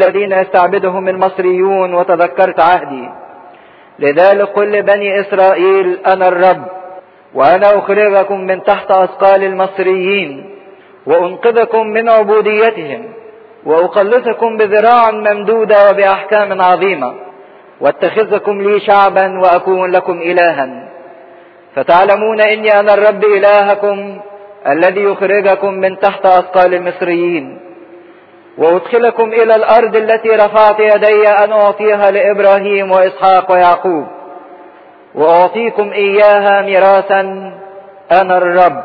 الذين يستعبدهم المصريون وتذكرت عهدي لذلك قل لبني إسرائيل أنا الرب وأنا أخرجكم من تحت أثقال المصريين وأنقذكم من عبوديتهم وأخلصكم بذراع ممدودة وبأحكام عظيمة واتخذكم لي شعبا وأكون لكم إلها فتعلمون إني أنا الرب إلهكم الذي يخرجكم من تحت أثقال المصريين وأدخلكم إلى الأرض التي رفعت يدي أن أعطيها لإبراهيم وإسحاق ويعقوب وأعطيكم إياها ميراثا أنا الرب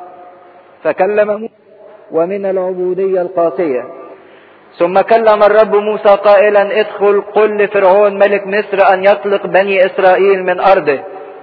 فكلم ومن العبودية القاسية ثم كلم الرب موسى قائلا ادخل قل لفرعون ملك مصر أن يطلق بني إسرائيل من أرضه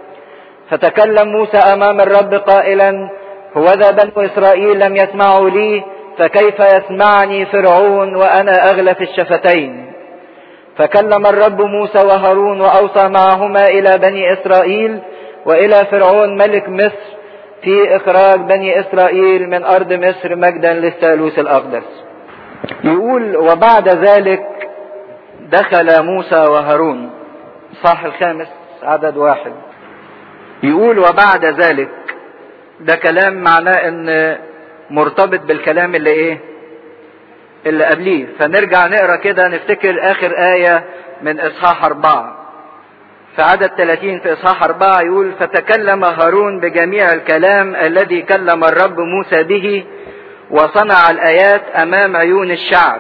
فتكلم موسى أمام الرب قائلا هوذا بنو إسرائيل لم يسمعوا لي فكيف يسمعني فرعون وأنا أغلى في الشفتين فكلم الرب موسى وهارون وأوصى معهما إلى بني إسرائيل وإلى فرعون ملك مصر في إخراج بني إسرائيل من أرض مصر مجدا للثالوث الأقدس يقول وبعد ذلك دخل موسى وهارون صح الخامس عدد واحد يقول وبعد ذلك ده كلام معناه ان مرتبط بالكلام اللي ايه اللي قبليه فنرجع نقرا كده نفتكر اخر آية من اصحاح اربعة في عدد 30 في اصحاح اربعة يقول فتكلم هارون بجميع الكلام الذي كلم الرب موسى به وصنع الايات امام عيون الشعب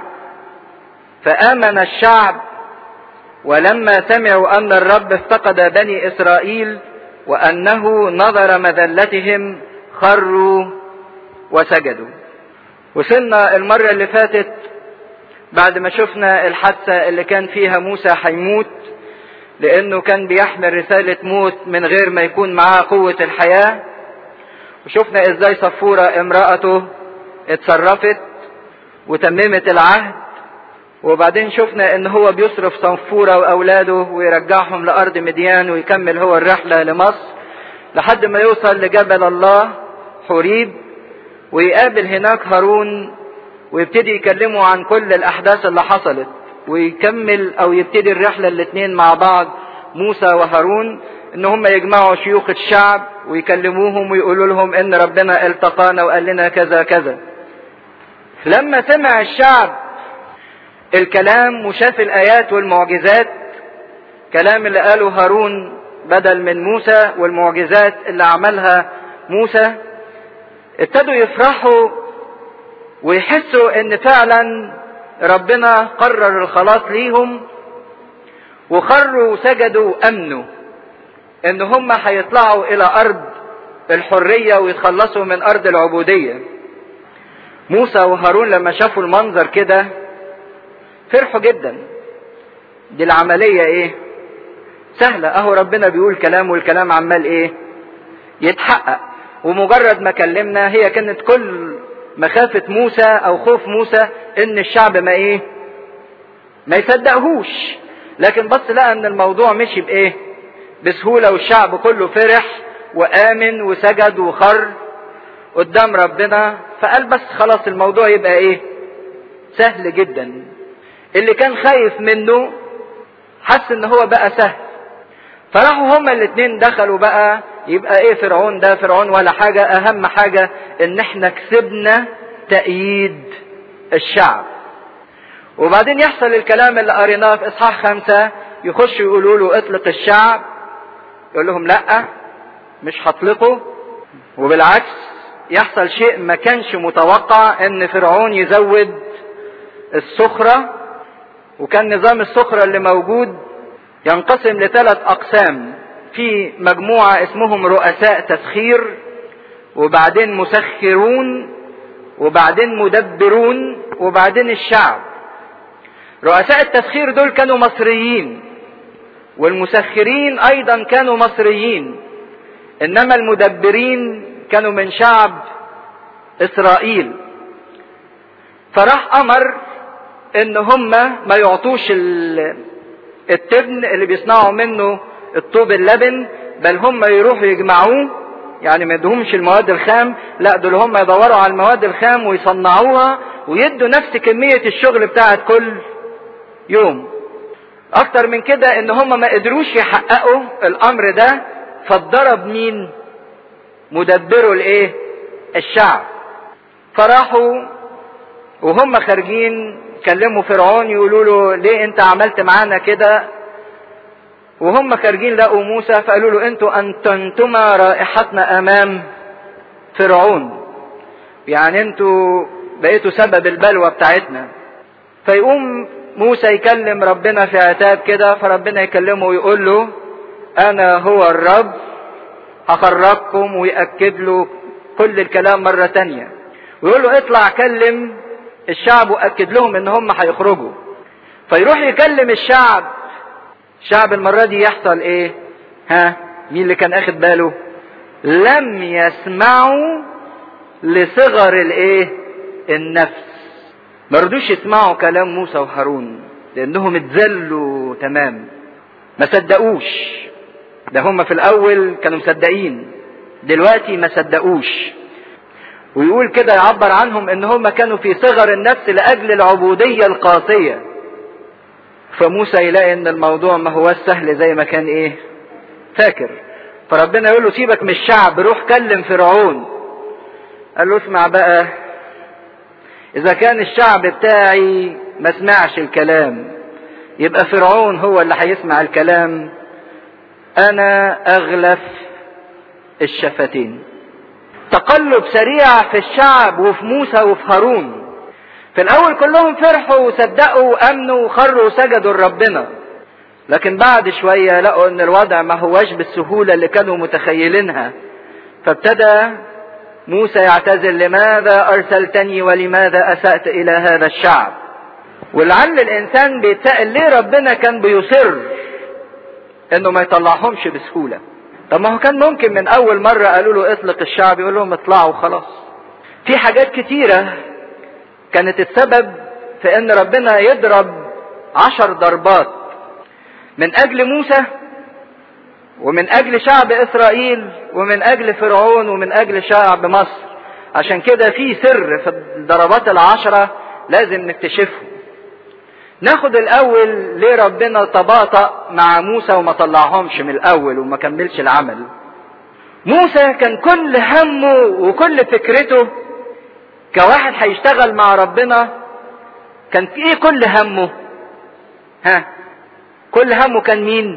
فامن الشعب ولما سمعوا ان الرب افتقد بني اسرائيل وانه نظر مذلتهم خروا وسجدوا وصلنا المرة اللي فاتت بعد ما شفنا الحادثة اللي كان فيها موسى هيموت لانه كان بيحمل رسالة موت من غير ما يكون معاه قوة الحياة وشفنا ازاي صفورة امرأته اتصرفت وتممت العهد وبعدين شفنا ان هو بيصرف صنفورة واولاده ويرجعهم لارض مديان ويكمل هو الرحلة لمصر لحد ما يوصل لجبل الله حريب ويقابل هناك هارون ويبتدي يكلمه عن كل الاحداث اللي حصلت ويكمل او يبتدي الرحلة الاتنين مع بعض موسى وهارون ان هم يجمعوا شيوخ الشعب ويكلموهم ويقولوا لهم ان ربنا التقانا وقال لنا كذا كذا لما سمع الشعب الكلام وشاف الايات والمعجزات كلام اللي قاله هارون بدل من موسى والمعجزات اللي عملها موسى ابتدوا يفرحوا ويحسوا ان فعلا ربنا قرر الخلاص ليهم وخروا وسجدوا وامنوا ان هم هيطلعوا الى ارض الحرية ويتخلصوا من ارض العبودية موسى وهارون لما شافوا المنظر كده فرحوا جدا دي العملية ايه سهلة اهو ربنا بيقول كلام والكلام عمال ايه يتحقق ومجرد ما كلمنا هي كانت كل مخافة موسى او خوف موسى ان الشعب ما ايه ما يصدقهوش لكن بص لقى ان الموضوع مشي بايه بسهولة والشعب كله فرح وامن وسجد وخر قدام ربنا فقال بس خلاص الموضوع يبقى ايه سهل جدا اللي كان خايف منه حس ان هو بقى سهل فراحوا هما الاتنين دخلوا بقى يبقى ايه فرعون ده فرعون ولا حاجة اهم حاجة ان احنا كسبنا تأييد الشعب وبعدين يحصل الكلام اللي قريناه في اصحاح خمسة يخش يقولوا له اطلق الشعب يقول لهم لا مش هطلقه وبالعكس يحصل شيء ما كانش متوقع ان فرعون يزود السخرة وكان نظام السخرة اللي موجود ينقسم لثلاث اقسام في مجموعة اسمهم رؤساء تسخير وبعدين مسخرون وبعدين مدبرون وبعدين الشعب رؤساء التسخير دول كانوا مصريين والمسخرين ايضا كانوا مصريين انما المدبرين كانوا من شعب اسرائيل فراح امر ان هم ما يعطوش التبن اللي بيصنعوا منه الطوب اللبن بل هم يروحوا يجمعوه يعني ما يدهمش المواد الخام لا دول هم يدوروا على المواد الخام ويصنعوها ويدوا نفس كمية الشغل بتاعت كل يوم اكتر من كده ان هم ما قدروش يحققوا الامر ده فاتضرب مين مدبروا الايه الشعب فراحوا وهم خارجين كلموا فرعون يقولوا له ليه انت عملت معانا كده وهم خارجين لقوا موسى فقالوا له انتوا انتنتما رائحتنا امام فرعون يعني انتوا بقيتوا سبب البلوى بتاعتنا فيقوم موسى يكلم ربنا في عتاب كده فربنا يكلمه ويقول له انا هو الرب هخرجكم ويأكد له كل الكلام مرة تانية ويقول له اطلع كلم الشعب وأكد لهم ان هم هيخرجوا فيروح يكلم الشعب الشعب المرة دي يحصل ايه ها مين اللي كان اخد باله لم يسمعوا لصغر الايه النفس ما رضوش يسمعوا كلام موسى وهارون لانهم اتذلوا تمام ما صدقوش ده هم في الاول كانوا مصدقين دلوقتي ما صدقوش ويقول كده يعبر عنهم ان هم كانوا في صغر النفس لاجل العبودية القاسية فموسى يلاقي ان الموضوع ما هو سهل زي ما كان ايه فاكر فربنا يقول له سيبك من الشعب روح كلم فرعون قال له اسمع بقى اذا كان الشعب بتاعي ما سمعش الكلام يبقى فرعون هو اللي هيسمع الكلام انا اغلف الشفتين تقلب سريع في الشعب وفي موسى وفي هارون في الاول كلهم فرحوا وصدقوا وامنوا وخروا وسجدوا لربنا لكن بعد شوية لقوا ان الوضع ما هوش بالسهولة اللي كانوا متخيلينها فابتدى موسى يعتذر لماذا ارسلتني ولماذا اسأت الى هذا الشعب ولعل الانسان بيتسأل ليه ربنا كان بيصر انه ما يطلعهمش بسهولة طب ما هو كان ممكن من اول مرة قالوا له اطلق الشعب يقول لهم اطلعوا خلاص في حاجات كتيرة كانت السبب في ان ربنا يضرب عشر ضربات من اجل موسى ومن اجل شعب اسرائيل ومن اجل فرعون ومن اجل شعب مصر عشان كده في سر في الضربات العشرة لازم نكتشفه ناخد الاول ليه ربنا تباطأ مع موسى وما طلعهمش من الاول وما كملش العمل موسى كان كل همه وكل فكرته كواحد هيشتغل مع ربنا كان في ايه كل همه ها كل همه كان مين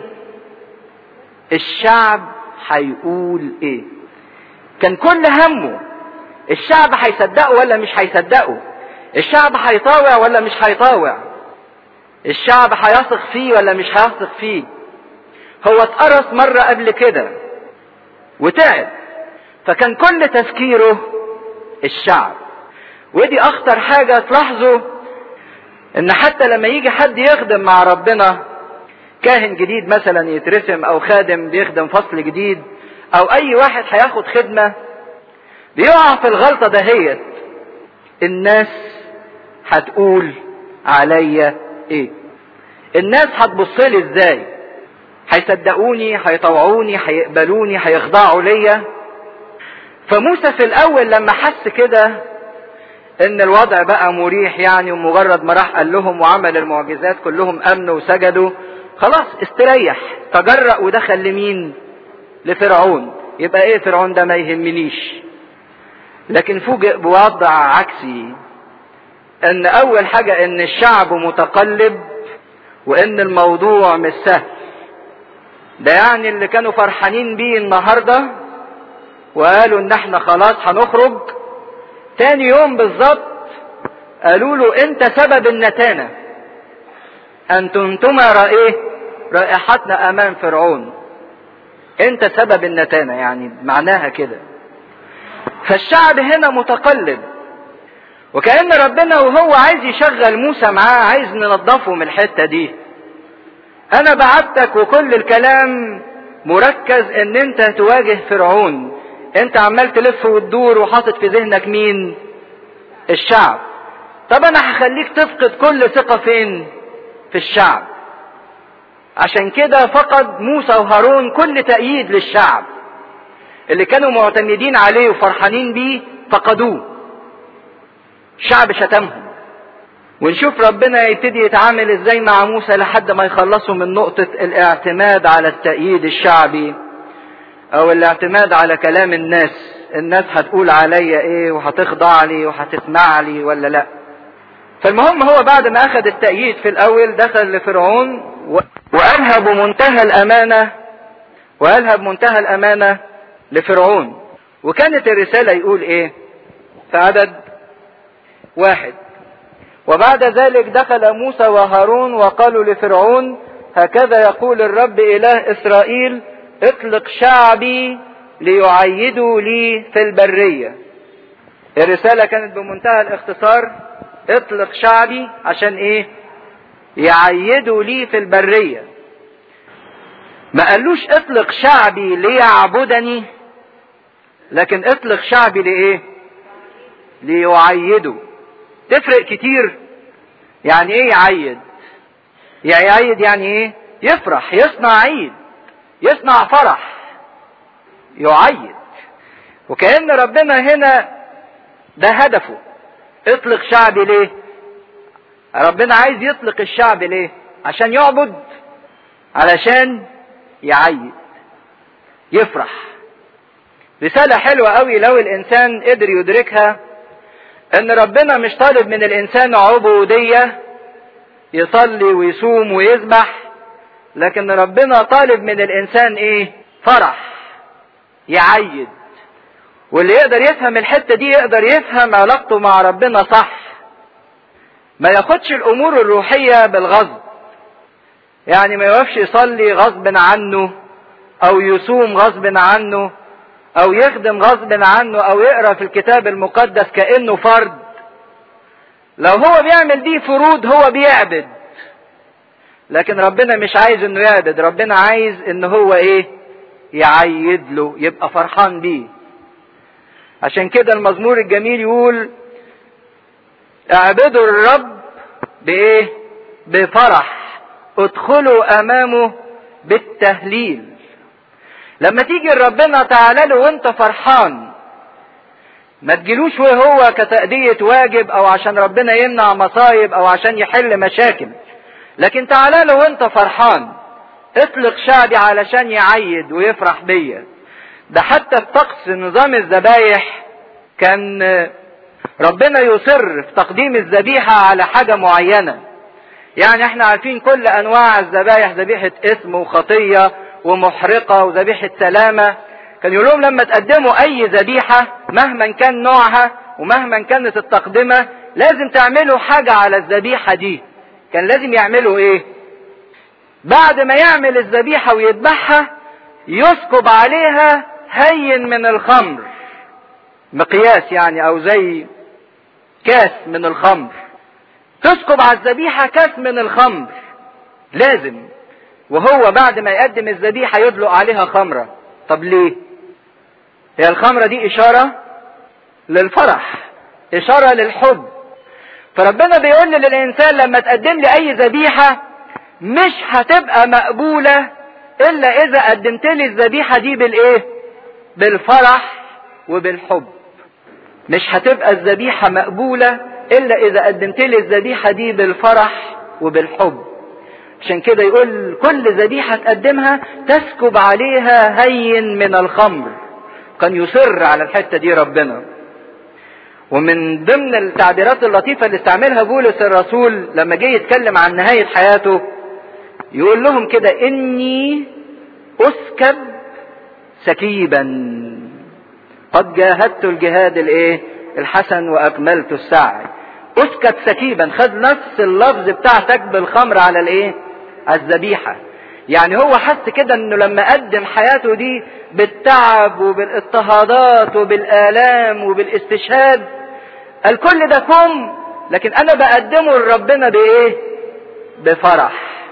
الشعب هيقول ايه كان كل همه الشعب هيصدقه ولا مش هيصدقه الشعب هيطاوع ولا مش هيطاوع الشعب هيثق فيه ولا مش هيثق فيه هو اتقرص مرة قبل كده وتعب فكان كل تفكيره الشعب ودي اخطر حاجة تلاحظوا ان حتى لما يجي حد يخدم مع ربنا كاهن جديد مثلا يترسم او خادم بيخدم فصل جديد او اي واحد هياخد خدمة بيقع في الغلطة دهيت الناس هتقول عليا ايه الناس هتبص لي ازاي هيصدقوني هيطوعوني هيقبلوني هيخضعوا ليا فموسى في الاول لما حس كده ان الوضع بقى مريح يعني ومجرد ما راح قال لهم وعمل المعجزات كلهم امنوا وسجدوا خلاص استريح تجرأ ودخل لمين لفرعون يبقى ايه فرعون ده ما يهمنيش لكن فوجئ بوضع عكسي ان اول حاجة ان الشعب متقلب وان الموضوع مش سهل ده يعني اللي كانوا فرحانين بيه النهاردة وقالوا ان احنا خلاص هنخرج تاني يوم بالظبط قالوا له انت سبب النتانة انتم ايه رائحتنا امام فرعون انت سبب النتانة يعني معناها كده فالشعب هنا متقلب وكأن ربنا وهو عايز يشغل موسى معاه عايز ننضفه من الحتة دي انا بعتك وكل الكلام مركز ان انت تواجه فرعون انت عمال تلف وتدور وحاطط في ذهنك مين الشعب طب انا هخليك تفقد كل ثقة فين في الشعب عشان كده فقد موسى وهارون كل تأييد للشعب اللي كانوا معتمدين عليه وفرحانين بيه فقدوه الشعب شتمهم ونشوف ربنا يبتدي يتعامل ازاي مع موسى لحد ما يخلصوا من نقطة الاعتماد على التأييد الشعبي او الاعتماد على كلام الناس الناس هتقول عليا ايه وهتخضع لي وهتسمع لي ولا لا فالمهم هو بعد ما اخذ التأييد في الاول دخل لفرعون وقالها بمنتهى الامانة وقالها بمنتهى الامانة لفرعون وكانت الرسالة يقول ايه في عدد واحد وبعد ذلك دخل موسى وهارون وقالوا لفرعون هكذا يقول الرب اله اسرائيل اطلق شعبي ليعيدوا لي في البرية الرسالة كانت بمنتهى الاختصار اطلق شعبي عشان ايه يعيدوا لي في البرية ما قالوش اطلق شعبي ليعبدني لكن اطلق شعبي لايه ليعيدوا تفرق كتير يعني ايه يعيد يعيد يعني ايه يفرح يصنع عيد يصنع فرح يعيد وكأن ربنا هنا ده هدفه اطلق شعبي ليه ربنا عايز يطلق الشعب ليه عشان يعبد علشان يعيد يفرح رسالة حلوة قوي لو الانسان قدر يدركها ان ربنا مش طالب من الانسان عبودية يصلي ويصوم ويذبح لكن ربنا طالب من الانسان ايه فرح يعيد واللي يقدر يفهم الحتة دي يقدر يفهم علاقته مع ربنا صح ما ياخدش الامور الروحية بالغصب يعني ما يوقفش يصلي غصب عنه او يصوم غصب عنه او يخدم غصب عنه او يقرا في الكتاب المقدس كانه فرد لو هو بيعمل دي فروض هو بيعبد لكن ربنا مش عايز انه يعبد ربنا عايز ان هو ايه يعيد له يبقى فرحان بيه عشان كده المزمور الجميل يقول اعبدوا الرب بايه بفرح ادخلوا امامه بالتهليل لما تيجي لربنا تعالى له وانت فرحان ما تجيلوش وهو كتأدية واجب او عشان ربنا يمنع مصايب او عشان يحل مشاكل لكن تعالى له وانت فرحان اطلق شعبي علشان يعيد ويفرح بيا ده حتى في طقس نظام الذبايح كان ربنا يصر في تقديم الذبيحة على حاجة معينة يعني احنا عارفين كل انواع الذبايح ذبيحة اسم وخطية ومحرقة وذبيحة سلامة كان يقول لهم لما تقدموا اي ذبيحة مهما كان نوعها ومهما كانت التقدمة لازم تعملوا حاجة على الذبيحة دي كان لازم يعملوا ايه بعد ما يعمل الذبيحة ويذبحها يسكب عليها هين من الخمر مقياس يعني او زي كاس من الخمر تسكب على الذبيحة كاس من الخمر لازم وهو بعد ما يقدم الذبيحة يدلق عليها خمرة طب ليه هي الخمرة دي اشارة للفرح اشارة للحب فربنا بيقول للانسان لما تقدم لي اي ذبيحة مش هتبقى مقبولة الا اذا قدمت لي الذبيحة دي بالايه بالفرح وبالحب مش هتبقى الذبيحة مقبولة الا اذا قدمت لي الذبيحة دي بالفرح وبالحب عشان كده يقول كل ذبيحة تقدمها تسكب عليها هين من الخمر كان يصر على الحتة دي ربنا ومن ضمن التعبيرات اللطيفة اللي استعملها بولس الرسول لما جه يتكلم عن نهاية حياته يقول لهم كده اني اسكب سكيبا قد جاهدت الجهاد الايه الحسن واكملت السعي اسكب سكيبا خد نفس اللفظ بتاع سكب الخمر على الايه على الذبيحة يعني هو حس كده انه لما قدم حياته دي بالتعب وبالاضطهادات وبالالام وبالاستشهاد الكل ده كم لكن انا بقدمه لربنا بايه بفرح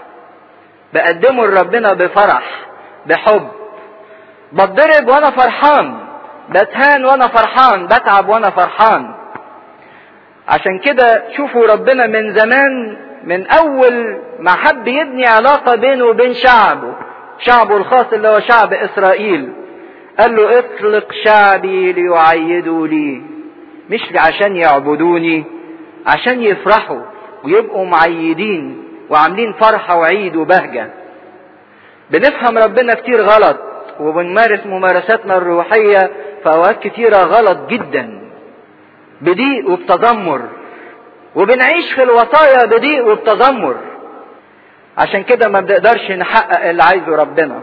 بقدمه لربنا بفرح بحب بتضرب وانا فرحان بتهان وانا فرحان بتعب وانا فرحان عشان كده شوفوا ربنا من زمان من اول ما حب يبني علاقه بينه وبين شعبه شعبه الخاص اللي هو شعب اسرائيل قال له اطلق شعبي ليعيدوا لي مش عشان يعبدوني عشان يفرحوا ويبقوا معيدين وعاملين فرحة وعيد وبهجة بنفهم ربنا كتير غلط وبنمارس ممارساتنا الروحية في أوقات كتيرة غلط جدا بضيق وبتذمر وبنعيش في الوصايا بضيق وبتذمر عشان كده ما بنقدرش نحقق اللي عايزه ربنا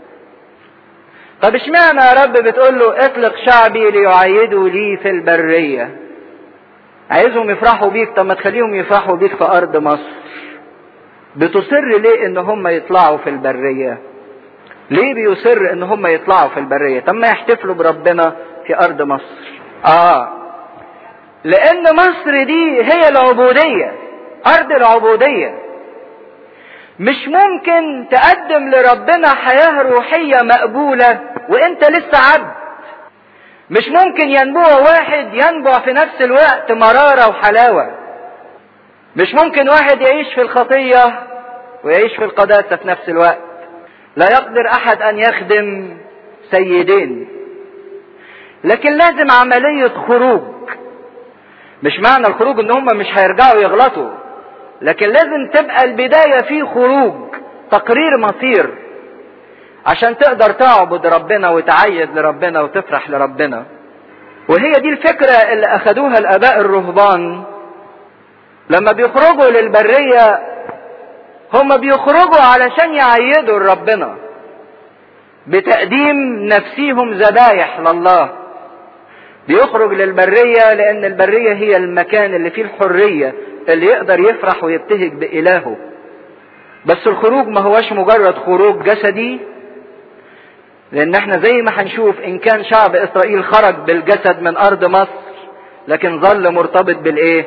طب اشمعنى يا رب بتقول له اطلق شعبي ليعيدوا لي في البرية عايزهم يفرحوا بيك طب ما تخليهم يفرحوا بيك في ارض مصر بتصر ليه ان هم يطلعوا في البرية ليه بيصر ان هم يطلعوا في البرية طب ما يحتفلوا بربنا في ارض مصر اه لان مصر دي هي العبودية ارض العبودية مش ممكن تقدم لربنا حياة روحية مقبولة وانت لسه عبد مش ممكن ينبوع واحد ينبع في نفس الوقت مرارة وحلاوة مش ممكن واحد يعيش في الخطية ويعيش في القداسة في نفس الوقت لا يقدر احد ان يخدم سيدين لكن لازم عملية خروج مش معنى الخروج ان هم مش هيرجعوا يغلطوا لكن لازم تبقى البداية في خروج تقرير مصير عشان تقدر تعبد ربنا وتعيد لربنا وتفرح لربنا وهي دي الفكرة اللي أخدوها الآباء الرهبان لما بيخرجوا للبرية هم بيخرجوا علشان يعيدوا لربنا بتقديم نفسيهم ذبايح لله بيخرج للبرية لأن البرية هي المكان اللي فيه الحرية اللي يقدر يفرح ويبتهج بإلهه بس الخروج ما هوش مجرد خروج جسدي لأن احنا زي ما هنشوف إن كان شعب إسرائيل خرج بالجسد من أرض مصر لكن ظل مرتبط بالإيه؟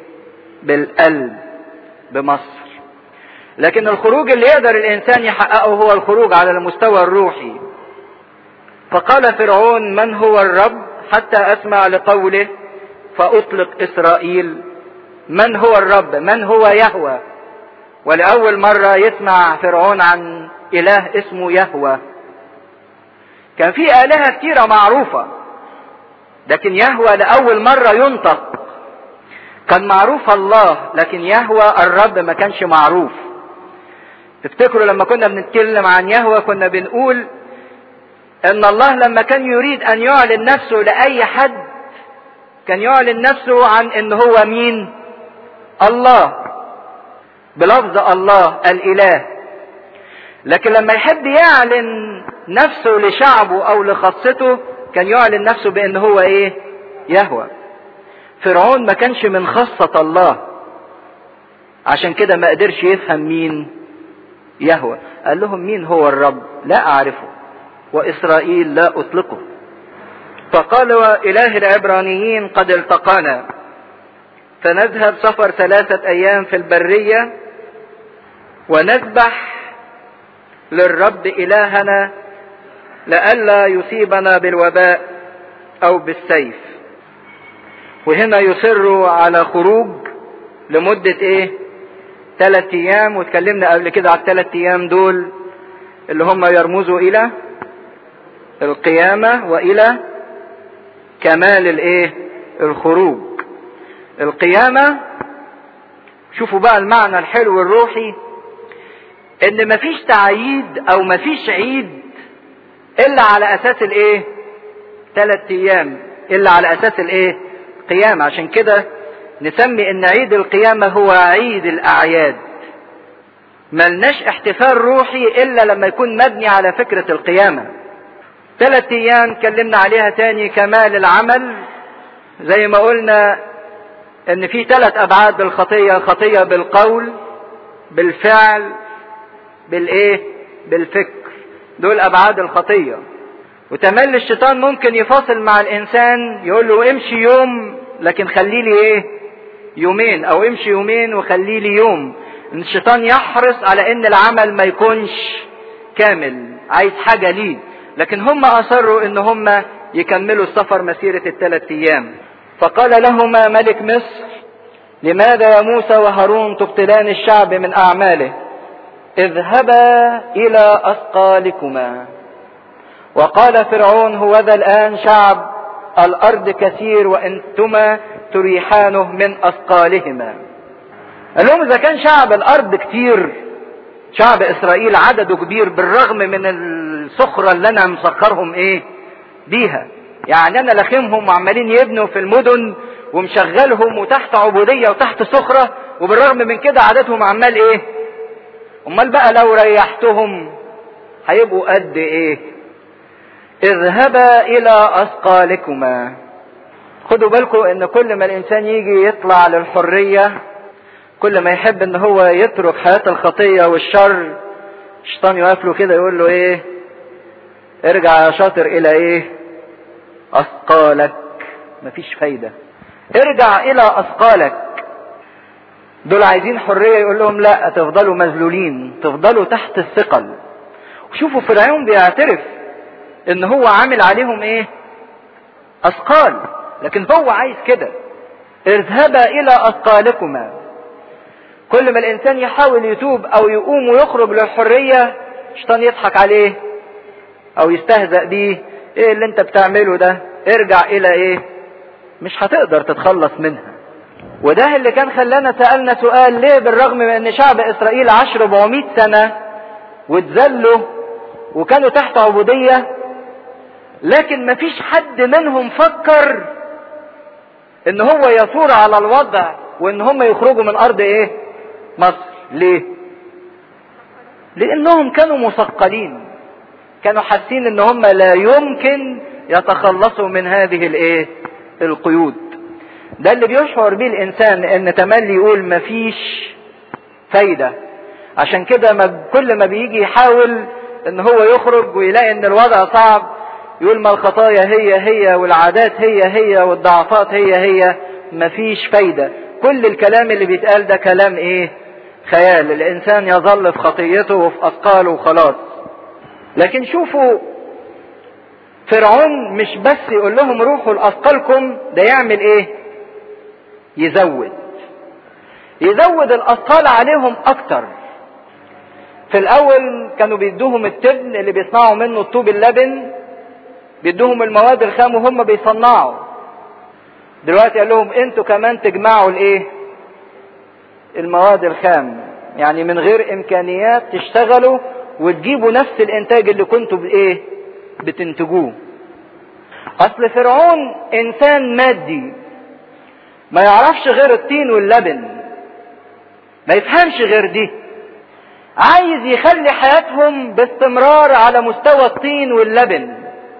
بالقلب بمصر لكن الخروج اللي يقدر الإنسان يحققه هو الخروج على المستوى الروحي فقال فرعون من هو الرب حتى أسمع لقوله فأطلق إسرائيل من هو الرب من هو يهوى ولأول مرة يسمع فرعون عن إله اسمه يهوى كان في آلهة كتيرة معروفة لكن يهوى لأول مرة ينطق كان معروف الله لكن يهوى الرب ما كانش معروف تفتكروا لما كنا بنتكلم عن يهوى كنا بنقول ان الله لما كان يريد ان يعلن نفسه لاي حد كان يعلن نفسه عن ان هو مين الله بلفظ الله الاله لكن لما يحب يعلن نفسه لشعبه او لخاصته كان يعلن نفسه بان هو ايه يهوى فرعون ما كانش من خاصة الله عشان كده ما قدرش يفهم مين يهوى قال لهم مين هو الرب لا اعرفه واسرائيل لا اطلقه فقال اله العبرانيين قد التقانا فنذهب سفر ثلاثة ايام في البرية ونذبح للرب الهنا لئلا يصيبنا بالوباء او بالسيف وهنا يصروا على خروج لمدة ايه ثلاث ايام واتكلمنا قبل كده على الثلاث ايام دول اللي هم يرمزوا الى القيامة والى كمال الايه الخروج القيامة شوفوا بقى المعنى الحلو الروحي ان مفيش تعييد او مفيش عيد الا على اساس الايه ثلاث ايام الا على اساس الايه قيامة عشان كده نسمي ان عيد القيامة هو عيد الاعياد ملناش احتفال روحي الا لما يكون مبني على فكرة القيامة ثلاث ايام اتكلمنا عليها تاني كمال العمل زي ما قلنا ان في ثلاث ابعاد بالخطية خطية بالقول بالفعل بالايه بالفكر دول ابعاد الخطية وتملي الشيطان ممكن يفاصل مع الانسان يقول له امشي يوم لكن خلي لي ايه يومين او امشي يومين وخلي لي يوم ان الشيطان يحرص على ان العمل ما يكونش كامل عايز حاجة ليه لكن هم اصروا ان هم يكملوا السفر مسيرة الثلاث ايام فقال لهما ملك مصر لماذا يا موسى وهارون تبطلان الشعب من اعماله اذهبا الى اثقالكما وقال فرعون هو ذا الان شعب الارض كثير وانتما تريحانه من اثقالهما قال لهم اذا كان شعب الارض كتير شعب اسرائيل عدده كبير بالرغم من السخرة اللي انا مسخرهم ايه بيها يعني انا لخمهم وعمالين يبنوا في المدن ومشغلهم وتحت عبودية وتحت سخرة وبالرغم من كده عددهم عمال ايه امال بقى لو ريحتهم هيبقوا قد ايه اذهبا الى اثقالكما خدوا بالكم ان كل ما الانسان يجي يطلع للحرية كل ما يحب ان هو يترك حياة الخطية والشر الشيطان يقف له كده يقول له ايه ارجع يا شاطر الى ايه اثقالك مفيش فايدة ارجع الى اثقالك دول عايزين حرية يقول لهم لا تفضلوا مذلولين تفضلوا تحت الثقل وشوفوا فرعون بيعترف ان هو عامل عليهم ايه اثقال لكن هو عايز كده اذهبا الى اثقالكما كل ما الانسان يحاول يتوب او يقوم ويخرج للحرية الشيطان يضحك عليه او يستهزأ بيه ايه اللي انت بتعمله ده ارجع الى ايه مش هتقدر تتخلص منها وده اللي كان خلانا سألنا سؤال ليه بالرغم من ان شعب اسرائيل عاش 400 سنة واتذلوا وكانوا تحت عبودية لكن مفيش حد منهم فكر ان هو يثور على الوضع وان هم يخرجوا من ارض ايه مصر ليه لانهم كانوا مثقلين كانوا حاسين ان هم لا يمكن يتخلصوا من هذه الايه القيود ده اللي بيشعر بيه الانسان ان تملي يقول مفيش فايدة عشان كده ما كل ما بيجي يحاول ان هو يخرج ويلاقي ان الوضع صعب يقول ما الخطايا هي هي والعادات هي هي والضعفات هي هي مفيش فايدة كل الكلام اللي بيتقال ده كلام ايه خيال الانسان يظل في خطيته وفي اثقاله وخلاص لكن شوفوا فرعون مش بس يقول لهم روحوا لاثقالكم ده يعمل ايه يزود يزود الاثقال عليهم اكتر في الاول كانوا بيدوهم التبن اللي بيصنعوا منه الطوب اللبن بيدوهم المواد الخام وهم بيصنعوا دلوقتي قال لهم انتوا كمان تجمعوا الايه المواد الخام يعني من غير امكانيات تشتغلوا وتجيبوا نفس الانتاج اللي كنتوا بايه بتنتجوه اصل فرعون انسان مادي ما يعرفش غير الطين واللبن ما يفهمش غير دي عايز يخلي حياتهم باستمرار على مستوى الطين واللبن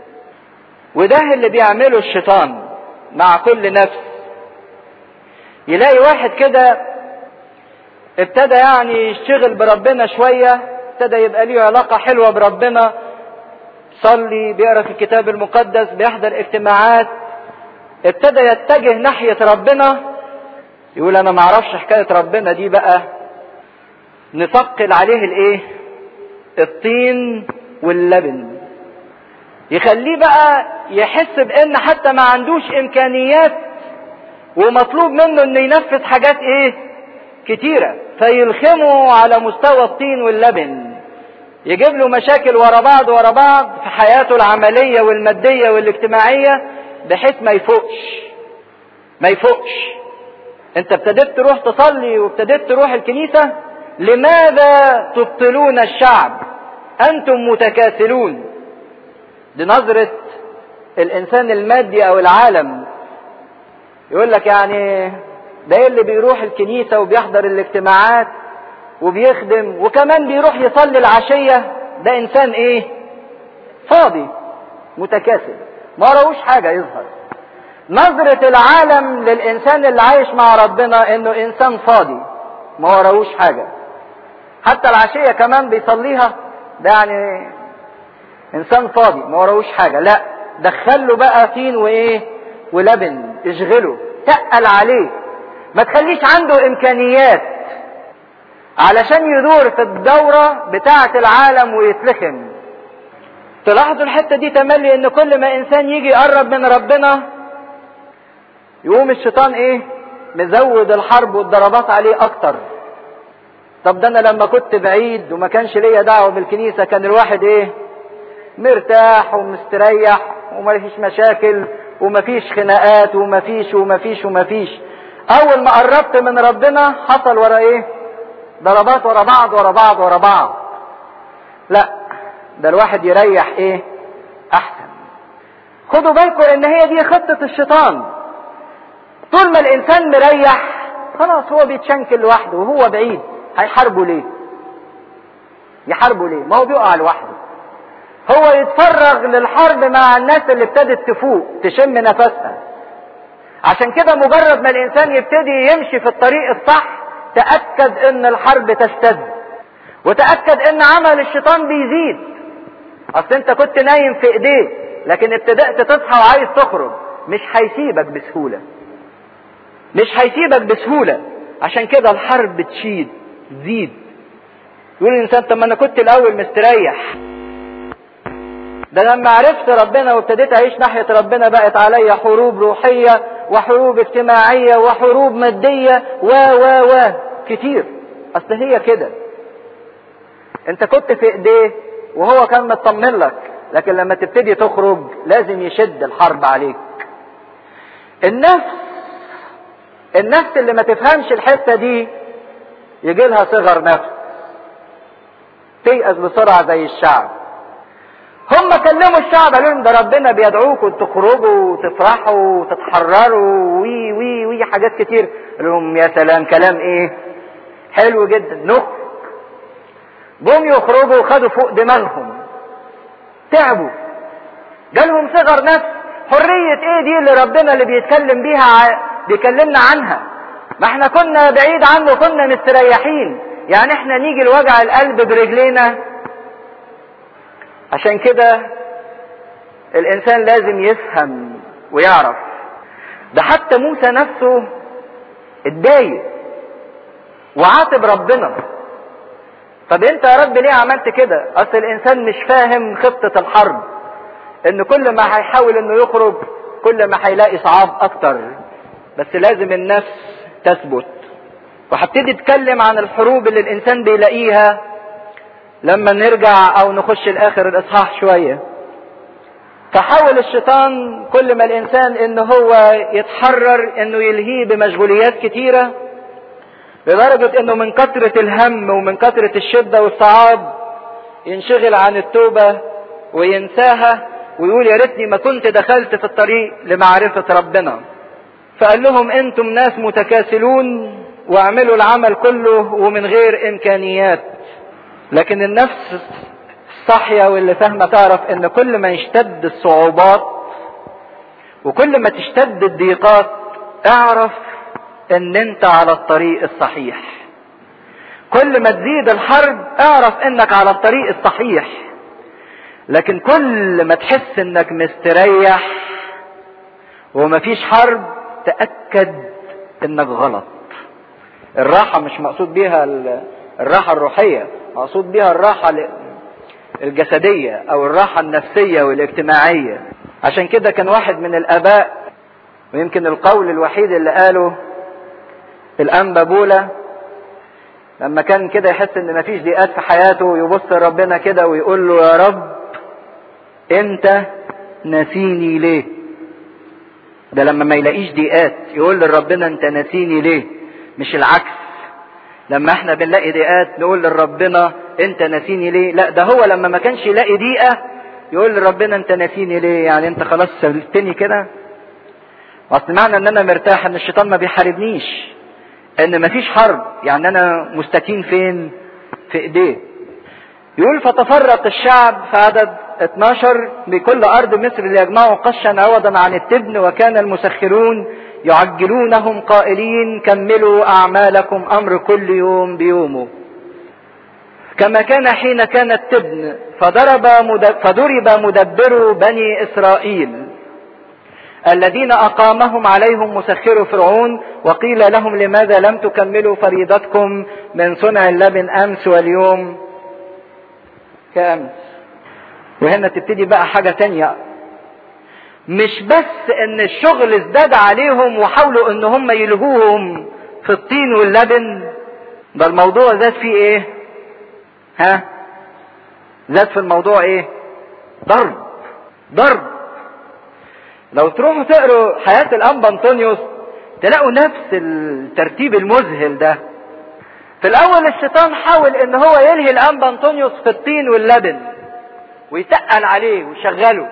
وده اللي بيعمله الشيطان مع كل نفس يلاقي واحد كده ابتدى يعني يشتغل بربنا شوية ابتدى يبقى ليه علاقة حلوة بربنا صلي بيقرا في الكتاب المقدس بيحضر اجتماعات ابتدى يتجه ناحية ربنا يقول انا معرفش حكاية ربنا دي بقى نثقل عليه الايه الطين واللبن يخليه بقى يحس بان حتى ما عندوش امكانيات ومطلوب منه انه ينفذ حاجات ايه كتيرة فيلخمه على مستوى الطين واللبن يجيب له مشاكل ورا بعض ورا بعض في حياته العملية والمادية والاجتماعية بحيث ما يفوقش ما يفوقش انت ابتديت تروح تصلي وابتديت تروح الكنيسة لماذا تبطلون الشعب انتم متكاسلون دي نظرة الانسان المادي او العالم يقول لك يعني ده اللي بيروح الكنيسة وبيحضر الاجتماعات وبيخدم وكمان بيروح يصلي العشية ده انسان ايه فاضي متكاسل ما وراهوش حاجة يظهر نظرة العالم للإنسان اللي عايش مع ربنا إنه إنسان فاضي ما وراهوش حاجة حتى العشية كمان بيصليها ده يعني إنسان فاضي ما وراهوش حاجة لا دخله بقى طين وإيه ولبن اشغله تقل عليه ما تخليش عنده إمكانيات علشان يدور في الدورة بتاعة العالم ويتلخم تلاحظوا الحتة دي تملي ان كل ما انسان يجي يقرب من ربنا يقوم الشيطان ايه مزود الحرب والضربات عليه اكتر طب ده انا لما كنت بعيد وما كانش ليا دعوة بالكنيسة كان الواحد ايه مرتاح ومستريح وما فيش مشاكل وما فيش خناقات وما فيش وما فيش وما فيش اول ما قربت من ربنا حصل ورا ايه ضربات ورا بعض ورا بعض ورا بعض لا ده الواحد يريح ايه احسن خدوا بالكم ان هي دي خطة الشيطان طول ما الانسان مريح خلاص هو بيتشنكل لوحده وهو بعيد هيحاربه ليه يحاربه ليه ما هو بيقع لوحده هو يتفرغ للحرب مع الناس اللي ابتدت تفوق تشم نفسها عشان كده مجرد ما الانسان يبتدي يمشي في الطريق الصح تأكد ان الحرب تشتد وتأكد ان عمل الشيطان بيزيد اصل انت كنت نايم في ايديه لكن ابتدأت تصحى وعايز تخرج مش هيسيبك بسهولة مش هيسيبك بسهولة عشان كده الحرب تشيد تزيد يقول الانسان طب ما انا كنت الاول مستريح ده لما عرفت ربنا وابتديت اعيش ناحية ربنا بقت عليا حروب روحية وحروب اجتماعية وحروب مادية و و و كتير اصل هي كده انت كنت في ايديه وهو كان مطمن لك لكن لما تبتدي تخرج لازم يشد الحرب عليك النفس النفس اللي ما تفهمش الحتة دي يجي لها صغر نفس تيأس بسرعة زي الشعب هم كلموا الشعب قالوا لهم ده ربنا بيدعوكم تخرجوا وتفرحوا وتتحرروا وي وي وي حاجات كتير قال لهم يا سلام كلام ايه حلو جدا نخرج جم يخرجوا وخدوا فوق دماغهم تعبوا جالهم صغر نفس حرية ايه دي اللي ربنا اللي بيتكلم بيها بيكلمنا عنها ما احنا كنا بعيد عنه كنا مستريحين يعني احنا نيجي لوجع القلب برجلينا عشان كده الانسان لازم يفهم ويعرف ده حتى موسى نفسه اتضايق وعاتب ربنا طب انت يا رب ليه عملت كده اصل الانسان مش فاهم خطة الحرب ان كل ما هيحاول انه يخرج كل ما هيلاقي صعاب اكتر بس لازم النفس تثبت وهبتدي اتكلم عن الحروب اللي الانسان بيلاقيها لما نرجع او نخش لاخر الاصحاح شوية فحاول الشيطان كل ما الانسان ان هو يتحرر انه يلهيه بمشغوليات كتيرة لدرجة انه من كثرة الهم ومن كثرة الشدة والصعاب ينشغل عن التوبة وينساها ويقول يا ريتني ما كنت دخلت في الطريق لمعرفة ربنا فقال لهم انتم ناس متكاسلون واعملوا العمل كله ومن غير امكانيات لكن النفس الصاحية واللي فاهمة تعرف ان كل ما يشتد الصعوبات وكل ما تشتد الضيقات اعرف ان انت على الطريق الصحيح كل ما تزيد الحرب اعرف انك على الطريق الصحيح لكن كل ما تحس انك مستريح ومفيش حرب تأكد انك غلط الراحة مش مقصود بيها الراحة الروحية مقصود بيها الراحة الجسدية او الراحة النفسية والاجتماعية عشان كده كان واحد من الاباء ويمكن القول الوحيد اللي قاله الانبا بولا لما كان كده يحس ان مفيش ضيقات في حياته يبص لربنا كده ويقول له يا رب انت ناسيني ليه ده لما ما يلاقيش ضيقات يقول لربنا انت ناسيني ليه مش العكس لما احنا بنلاقي ضيقات نقول لربنا انت ناسيني ليه لا ده هو لما ما كانش يلاقي ضيقه يقول لربنا انت ناسيني ليه يعني انت خلاص سبتني كده اصل معنى ان انا مرتاح ان الشيطان ما بيحاربنيش ان مفيش حرب يعني انا مستكين فين في ايديه يقول فتفرق الشعب في عدد 12 بكل ارض مصر ليجمعوا قشا عوضا عن التبن وكان المسخرون يعجلونهم قائلين كملوا اعمالكم امر كل يوم بيومه كما كان حين كان التبن فضرب مدب فضرب مدبر بني اسرائيل الذين اقامهم عليهم مسخر فرعون وقيل لهم لماذا لم تكملوا فريضتكم من صنع اللبن امس واليوم كامس وهنا تبتدي بقى حاجة تانية مش بس ان الشغل ازداد عليهم وحاولوا ان هم يلهوهم في الطين واللبن ده الموضوع زاد فيه ايه ها زاد في الموضوع ايه ضرب ضرب لو تروحوا تقروا حياة الأنبا أنطونيوس تلاقوا نفس الترتيب المذهل ده في الاول الشيطان حاول ان هو يلهي الانبا انطونيوس في الطين واللبن ويتقل عليه ويشغله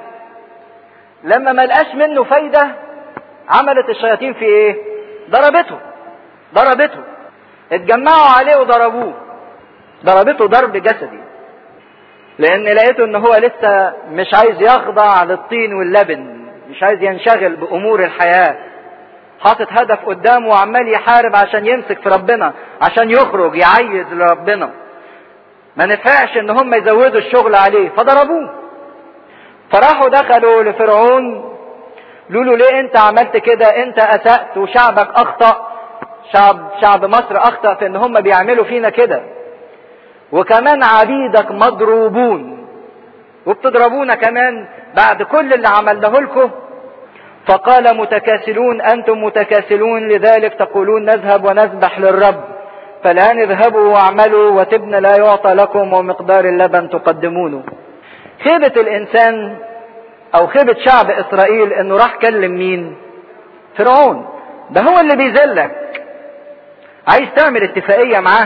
لما ما لقاش منه فايدة عملت الشياطين في ايه ضربته ضربته اتجمعوا عليه وضربوه ضربته ضرب جسدي لان لقيته ان هو لسه مش عايز يخضع للطين واللبن مش عايز ينشغل بامور الحياه حاطط هدف قدامه وعمال يحارب عشان يمسك في ربنا عشان يخرج يعيد لربنا ما نفعش ان هم يزودوا الشغل عليه فضربوه فراحوا دخلوا لفرعون قالوا له ليه انت عملت كده انت اسأت وشعبك اخطأ شعب شعب مصر اخطأ في ان هم بيعملوا فينا كده وكمان عبيدك مضروبون وبتضربونا كمان بعد كل اللي عملناه لكم فقال متكاسلون انتم متكاسلون لذلك تقولون نذهب ونذبح للرب فالان اذهبوا واعملوا وتبن لا يعطى لكم ومقدار اللبن تقدمونه خيبة الانسان او خيبة شعب اسرائيل انه راح كلم مين فرعون ده هو اللي بيذلك عايز تعمل اتفاقية معاه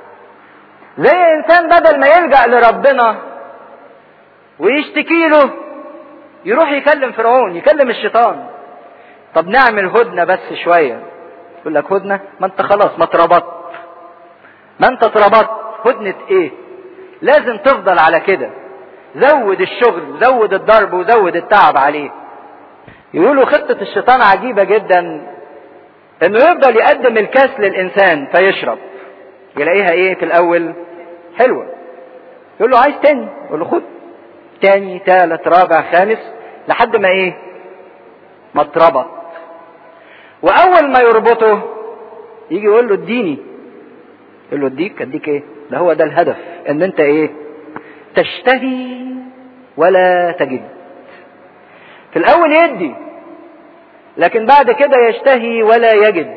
زي انسان بدل ما يلجأ لربنا ويشتكي له يروح يكلم فرعون يكلم الشيطان طب نعمل هدنة بس شوية يقول لك هدنة ما انت خلاص ما اتربطت ما انت اتربطت هدنة ايه لازم تفضل على كده زود الشغل زود الضرب وزود التعب عليه يقولوا خطة الشيطان عجيبة جدا انه يفضل يقدم الكاس للانسان فيشرب يلاقيها ايه في الاول حلوة يقول له عايز تاني يقول له خد تاني تالت رابع خامس لحد ما ايه ما اتربط واول ما يربطه يجي يقول له اديني يقول له اديك اديك ايه ده هو ده الهدف ان انت ايه تشتهي ولا تجد في الاول يدي لكن بعد كده يشتهي ولا يجد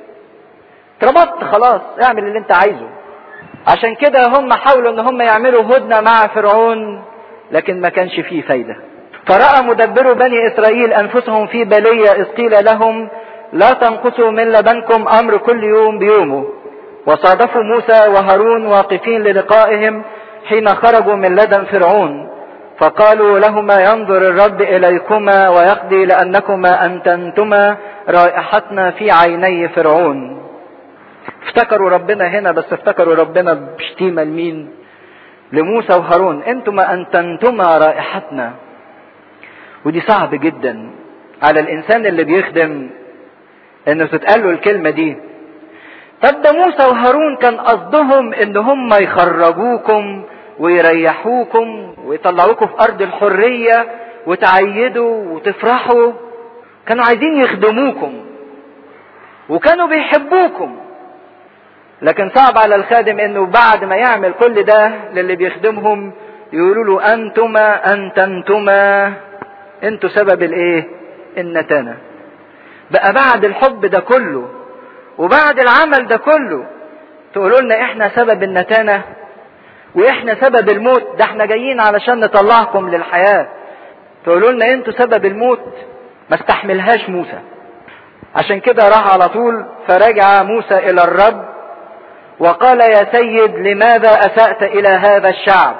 اتربطت خلاص اعمل اللي انت عايزه عشان كده هم حاولوا ان هم يعملوا هدنة مع فرعون لكن ما كانش فيه فايدة فرأى مدبر بني إسرائيل أنفسهم في بلية إذ قيل لهم لا تنقصوا من لبنكم أمر كل يوم بيومه وصادفوا موسى وهارون واقفين للقائهم حين خرجوا من لدن فرعون فقالوا لهما ينظر الرب إليكما ويقضي لأنكما أنتنتما رائحتنا في عيني فرعون افتكروا ربنا هنا بس افتكروا ربنا بشتيمة لمين لموسى وهارون انتما انتنتما رائحتنا ودي صعب جدا على الانسان اللي بيخدم انه تتقال له الكلمه دي طب ده موسى وهارون كان قصدهم ان هم يخرجوكم ويريحوكم ويطلعوكم في ارض الحريه وتعيدوا وتفرحوا كانوا عايزين يخدموكم وكانوا بيحبوكم لكن صعب على الخادم انه بعد ما يعمل كل ده للي بيخدمهم يقولوا له انتما انتنتما انتوا سبب الايه النتانة بقى بعد الحب ده كله وبعد العمل ده كله تقولوا لنا احنا سبب النتانة واحنا سبب الموت ده احنا جايين علشان نطلعكم للحياة تقولوا لنا انتوا سبب الموت ما استحملهاش موسى عشان كده راح على طول فرجع موسى الى الرب وقال يا سيد لماذا اسأت الى هذا الشعب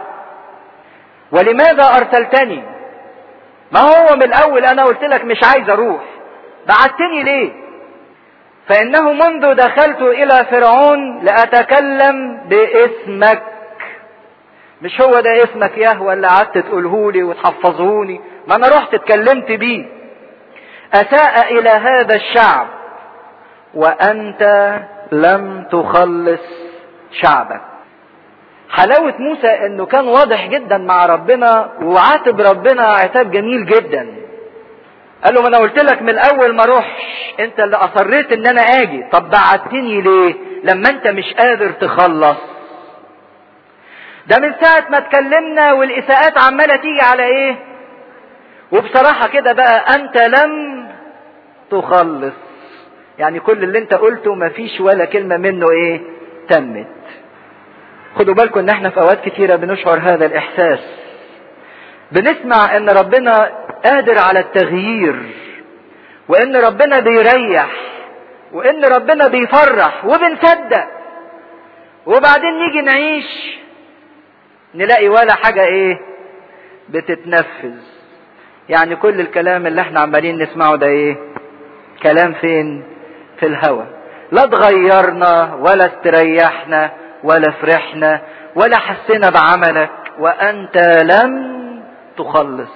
ولماذا ارسلتني ما هو من الاول انا قلت لك مش عايز اروح بعتني ليه فانه منذ دخلت الى فرعون لاتكلم باسمك مش هو ده اسمك يهوى اللي قعدت تقولهولي وتحفظهوني ما انا رحت اتكلمت بيه اساء الى هذا الشعب وانت لم تخلص شعبك حلاوة موسى انه كان واضح جدا مع ربنا وعاتب ربنا عتاب جميل جدا قال له ما انا قلت لك من الاول ما اروحش انت اللي اصريت ان انا اجي طب بعتني ليه لما انت مش قادر تخلص ده من ساعة ما اتكلمنا والاساءات عمالة تيجي على ايه وبصراحة كده بقى انت لم تخلص يعني كل اللي انت قلته مفيش ولا كلمة منه ايه تمت خدوا بالكم ان احنا في اوقات كتيرة بنشعر هذا الاحساس بنسمع ان ربنا قادر على التغيير وان ربنا بيريح وان ربنا بيفرح وبنصدق وبعدين نيجي نعيش نلاقي ولا حاجة ايه بتتنفذ يعني كل الكلام اللي احنا عمالين نسمعه ده ايه كلام فين في الهوى لا اتغيرنا ولا استريحنا ولا فرحنا ولا حسينا بعملك وانت لم تخلص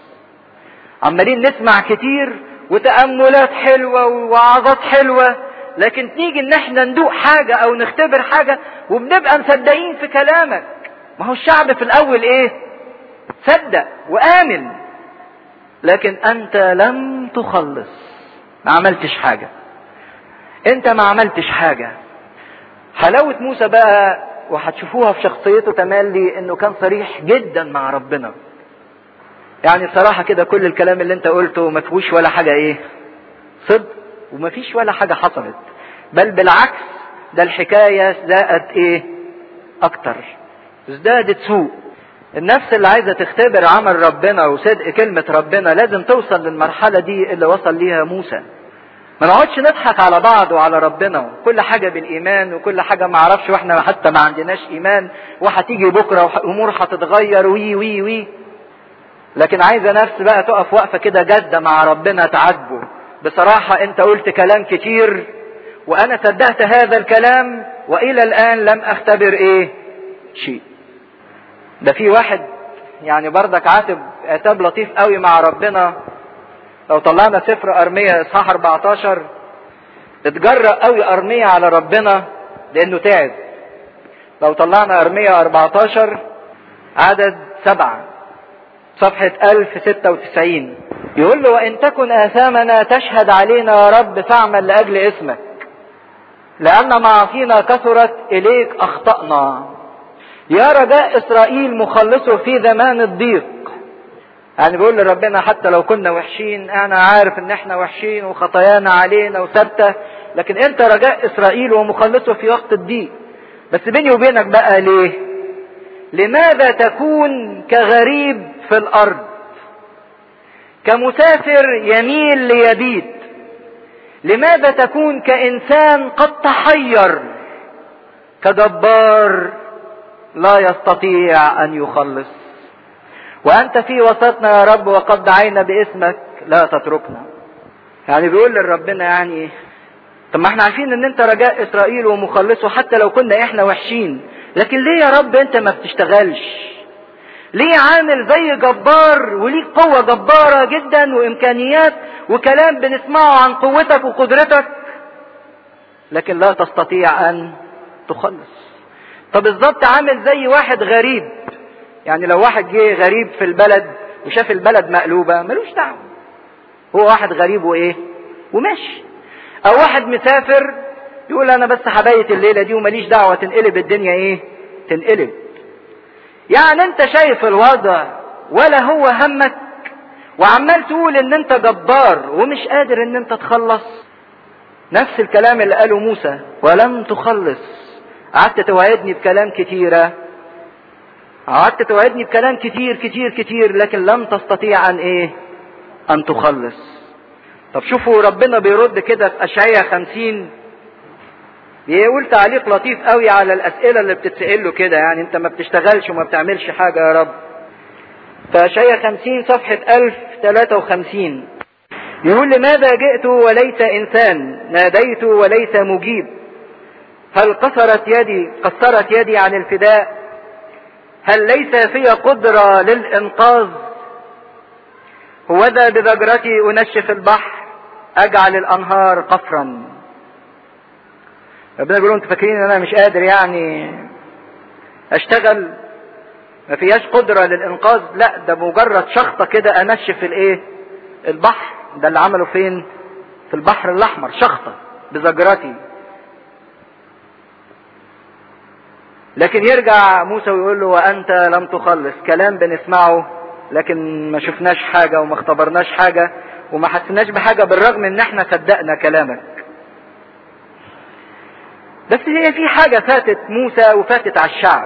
عمالين نسمع كتير وتأملات حلوة ووعظات حلوة لكن تيجي ان احنا ندوق حاجة او نختبر حاجة وبنبقى مصدقين في كلامك ما هو الشعب في الاول ايه صدق وامن لكن انت لم تخلص ما عملتش حاجة انت ما عملتش حاجة حلاوة موسى بقى وهتشوفوها في شخصيته تملي انه كان صريح جدا مع ربنا يعني بصراحة كده كل الكلام اللي انت قلته ما فيهوش ولا حاجة ايه صدق وما فيش ولا حاجة حصلت بل بالعكس ده الحكاية زادت ايه اكتر ازدادت سوء النفس اللي عايزة تختبر عمل ربنا وصدق كلمة ربنا لازم توصل للمرحلة دي اللي وصل ليها موسى ما نقعدش نضحك على بعض وعلى ربنا كل حاجة بالإيمان وكل حاجة ما اعرفش واحنا حتى ما عندناش إيمان وهتيجي بكرة وأمور هتتغير وي وي وي لكن عايزة نفس بقى تقف وقفة كده جادة مع ربنا تعاتبه بصراحة انت قلت كلام كتير وانا صدقت هذا الكلام والى الان لم اختبر ايه شيء ده في واحد يعني بردك عاتب عتاب لطيف قوي مع ربنا لو طلعنا سفر ارمية اصحاح 14 اتجرأ قوي ارمية على ربنا لانه تعب لو طلعنا ارمية 14 عدد سبعة صفحة 1096 يقول له وإن تكن آثامنا تشهد علينا يا رب فاعمل لأجل اسمك لأن معاصينا كثرت إليك أخطأنا يا رجاء إسرائيل مخلصه في زمان الضيق يعني بيقول لربنا حتى لو كنا وحشين أنا عارف إن إحنا وحشين وخطايانا علينا وثابتة لكن أنت رجاء إسرائيل ومخلصه في وقت الضيق بس بيني وبينك بقى ليه؟ لماذا تكون كغريب في الارض كمسافر يميل ليبيت لماذا تكون كانسان قد تحير كجبار لا يستطيع ان يخلص وانت في وسطنا يا رب وقد دعينا باسمك لا تتركنا يعني بيقول لربنا يعني طب ما احنا عارفين ان انت رجاء اسرائيل ومخلصه حتى لو كنا احنا وحشين لكن ليه يا رب انت ما بتشتغلش ليه عامل زي جبار وليك قوة جبارة جدا وامكانيات وكلام بنسمعه عن قوتك وقدرتك لكن لا تستطيع ان تخلص طب بالظبط عامل زي واحد غريب يعني لو واحد جه غريب في البلد وشاف البلد مقلوبة ملوش دعوة هو واحد غريب وايه وماشي او واحد مسافر يقول انا بس هبيت الليلة دي وماليش دعوة تنقلب الدنيا ايه تنقلب يعني انت شايف الوضع ولا هو همك وعمال تقول ان انت جبار ومش قادر ان انت تخلص نفس الكلام اللي قاله موسى ولم تخلص قعدت توعدني بكلام كتيرة قعدت توعدني بكلام كتير كتير كتير لكن لم تستطيع ان ايه ان تخلص طب شوفوا ربنا بيرد كده في اشعياء خمسين بيقول تعليق لطيف قوي على الاسئله اللي بتتسال له كده يعني انت ما بتشتغلش وما بتعملش حاجه يا رب فاشعياء 50 صفحه 1053 يقول لماذا جئت وليس انسان ناديت وليس مجيب هل قصرت يدي قصرت يدي عن الفداء هل ليس في قدره للانقاذ هوذا بذجرتي انشف البحر اجعل الانهار قصرا ربنا بيقول انتوا فاكرين ان انا مش قادر يعني اشتغل ما فيهاش قدرة للانقاذ لا ده مجرد شخطة كده انشف الايه البحر ده اللي عمله فين في البحر الاحمر شخطة بزجرتي لكن يرجع موسى ويقول له وانت لم تخلص كلام بنسمعه لكن ما شفناش حاجة وما اختبرناش حاجة وما حسناش بحاجة بالرغم ان احنا صدقنا كلامك بس هي في حاجة فاتت موسى وفاتت على الشعب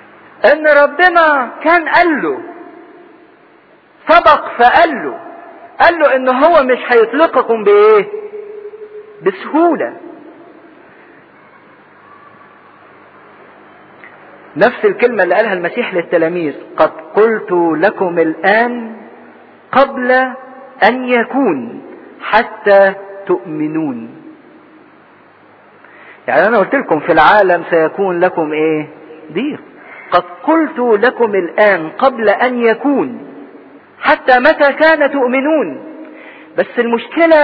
ان ربنا كان قال له سبق فقال له قال له ان هو مش هيطلقكم بايه بسهولة نفس الكلمة اللي قالها المسيح للتلاميذ قد قلت لكم الآن قبل أن يكون حتى تؤمنون يعني أنا قلت لكم في العالم سيكون لكم إيه ضيق قد قلت لكم الآن قبل أن يكون حتى متى كان تؤمنون بس المشكلة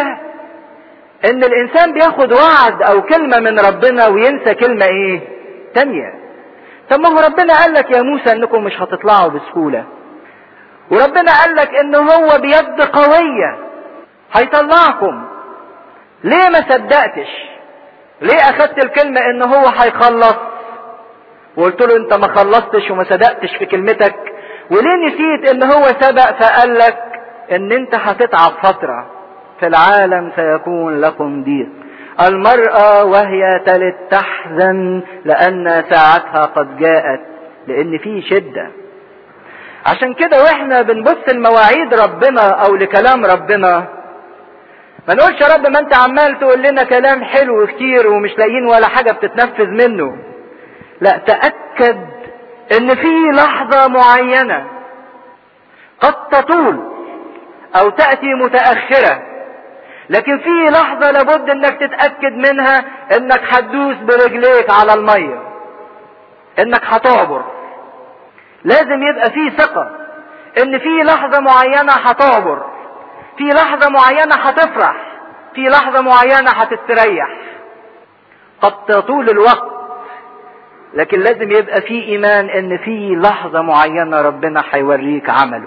ان الانسان بياخد وعد او كلمة من ربنا وينسى كلمة ايه تانية طب ما هو ربنا قال لك يا موسى انكم مش هتطلعوا بسهولة وربنا قال لك ان هو بيد قوية هيطلعكم ليه ما صدقتش ليه اخدت الكلمة ان هو هيخلص وقلت له انت ما خلصتش وما صدقتش في كلمتك وليه نسيت ان هو سبق فقال لك ان انت هتتعب فترة في العالم سيكون لكم ضيق المرأة وهي تلد تحزن لأن ساعتها قد جاءت لأن في شدة عشان كده واحنا بنبص لمواعيد ربنا أو لكلام ربنا ما نقولش يا رب ما انت عمال تقول لنا كلام حلو كتير ومش لاقيين ولا حاجة بتتنفذ منه لا تأكد ان في لحظة معينة قد تطول او تأتي متأخرة لكن في لحظة لابد انك تتأكد منها انك هتدوس برجليك على المية انك هتعبر لازم يبقى في ثقة ان في لحظة معينة هتعبر في لحظة معينة هتفرح في لحظة معينة هتستريح قد تطول الوقت لكن لازم يبقى في ايمان ان في لحظة معينة ربنا هيوريك عمله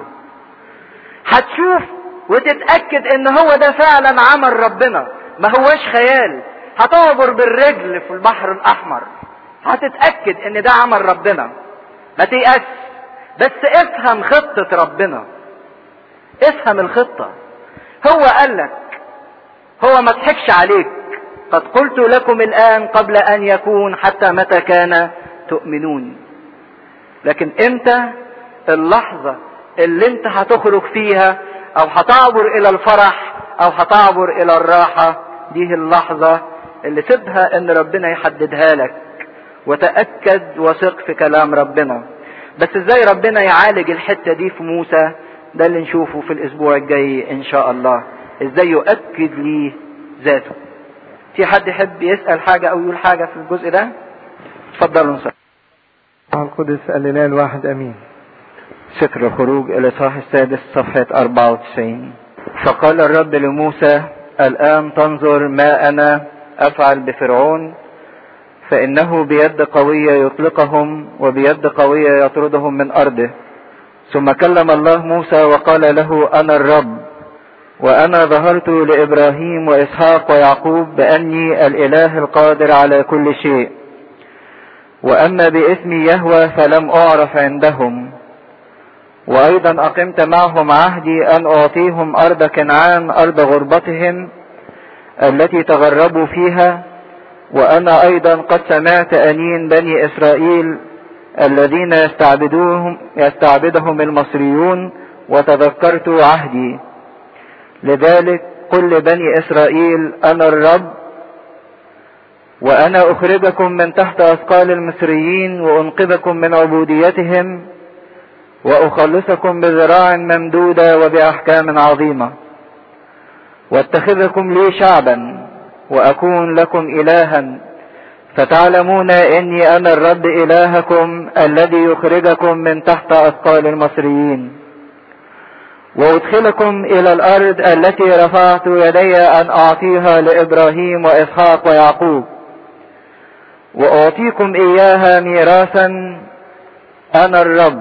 هتشوف وتتأكد ان هو ده فعلا عمل ربنا ما هوش خيال هتعبر بالرجل في البحر الاحمر هتتأكد ان ده عمل ربنا ما تيأس بس افهم خطة ربنا افهم الخطة هو قال لك هو ما ضحكش عليك قد قلت لكم الآن قبل أن يكون حتى متى كان تؤمنون لكن امتى اللحظة اللي انت هتخرج فيها او هتعبر الى الفرح او هتعبر الى الراحة دي اللحظة اللي سيبها ان ربنا يحددها لك وتأكد وثق في كلام ربنا بس ازاي ربنا يعالج الحتة دي في موسى ده اللي نشوفه في الاسبوع الجاي ان شاء الله ازاي يؤكد ليه ذاته في حد يحب يسأل حاجة او يقول حاجة في الجزء ده اتفضلوا نسأل القدس الإله الواحد أمين سفر الخروج الإصحاح السادس صفحة 94 فقال الرب لموسى الآن تنظر ما أنا أفعل بفرعون فإنه بيد قوية يطلقهم وبيد قوية يطردهم من أرضه ثم كلم الله موسى وقال له أنا الرب وأنا ظهرت لإبراهيم وإسحاق ويعقوب بأني الإله القادر على كل شيء وأما باسمي يهوى فلم أعرف عندهم وأيضا أقمت معهم عهدي أن أعطيهم أرض كنعان أرض غربتهم التي تغربوا فيها وأنا أيضا قد سمعت أنين بني إسرائيل الذين يستعبدوهم يستعبدهم المصريون وتذكرت عهدي لذلك قل لبني إسرائيل أنا الرب وأنا أخرجكم من تحت أثقال المصريين وأنقذكم من عبوديتهم وأخلصكم بذراع ممدودة وبأحكام عظيمة واتخذكم لي شعبا وأكون لكم إلها فتعلمون إني أنا الرب إلهكم الذي يخرجكم من تحت أثقال المصريين وأدخلكم إلى الأرض التي رفعت يدي أن أعطيها لإبراهيم وإسحاق ويعقوب وأعطيكم إياها ميراثا أنا الرب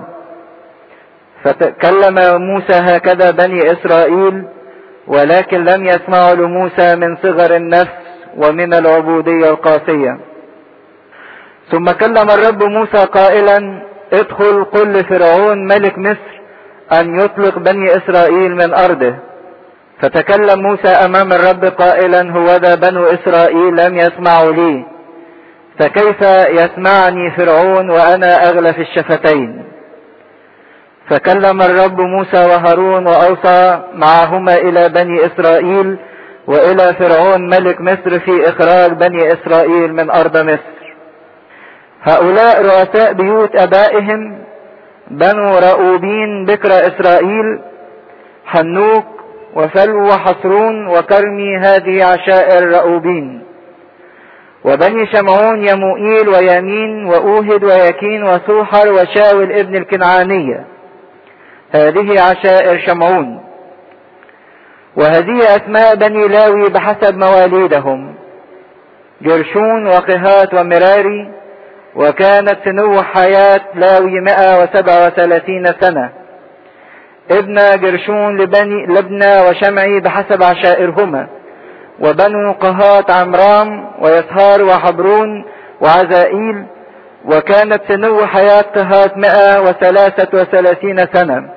فتكلم موسى هكذا بني إسرائيل ولكن لم يسمعوا لموسى من صغر النفس ومن العبودية القاسية ثم كلم الرب موسى قائلا ادخل قل لفرعون ملك مصر أن يطلق بني إسرائيل من أرضه فتكلم موسى أمام الرب قائلا هو ذا بنو إسرائيل لم يسمعوا لي فكيف يسمعني فرعون وأنا أغلى في الشفتين فكلم الرب موسى وهارون وأوصى معهما إلى بني إسرائيل وإلى فرعون ملك مصر في إخراج بني إسرائيل من أرض مصر هؤلاء رؤساء بيوت أبائهم بنو رؤوبين بكر إسرائيل حنوك وفلو وحصرون وكرمي هذه عشائر رؤوبين وبني شمعون يموئيل ويمين وأوهد ويكين وسوحر وشاول ابن الكنعانية هذه عشائر شمعون وهذه أسماء بني لاوي بحسب مواليدهم جرشون وقهات ومراري وكانت سنو حياة لاوي 137 سنة ابن جرشون لبني لبنى وشمعي بحسب عشائرهما وبنو قهات عمرام ويسهار وحبرون وعزائيل وكانت سنو حياة قهات 133 سنة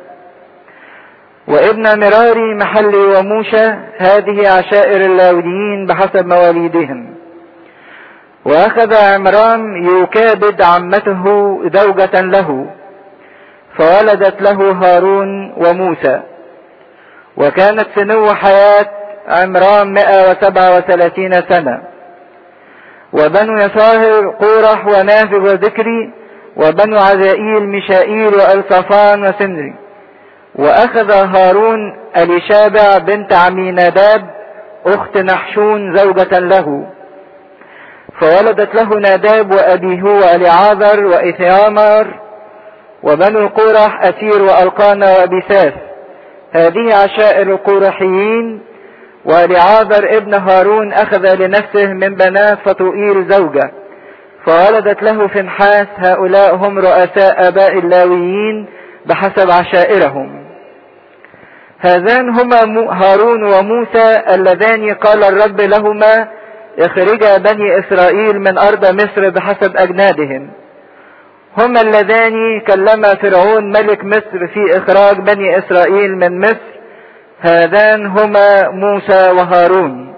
وابن مراري محلي وموشى هذه عشائر اللاوديين بحسب مواليدهم واخذ عمران يكابد عمته زوجة له فولدت له هارون وموسى وكانت سنو حياة عمران 137 سنة وبنو يساهر قورح ونافذ وذكري وبنو عزائيل ميشائيل والصفان وسنري واخذ هارون اليشابع بنت عميناداب اخت نحشون زوجة له فولدت له ناداب وابيه والعاذر واثيامر وبنو قورح اسير والقانا وابيساس هذه عشائر القورحيين ولعاذر ابن هارون اخذ لنفسه من بنات فطوئيل زوجة فولدت له فنحاس هؤلاء هم رؤساء اباء اللاويين بحسب عشائرهم هذان هما هارون وموسى اللذان قال الرب لهما اخرجا بني اسرائيل من ارض مصر بحسب اجنادهم هما اللذان كلما فرعون ملك مصر في اخراج بني اسرائيل من مصر هذان هما موسى وهارون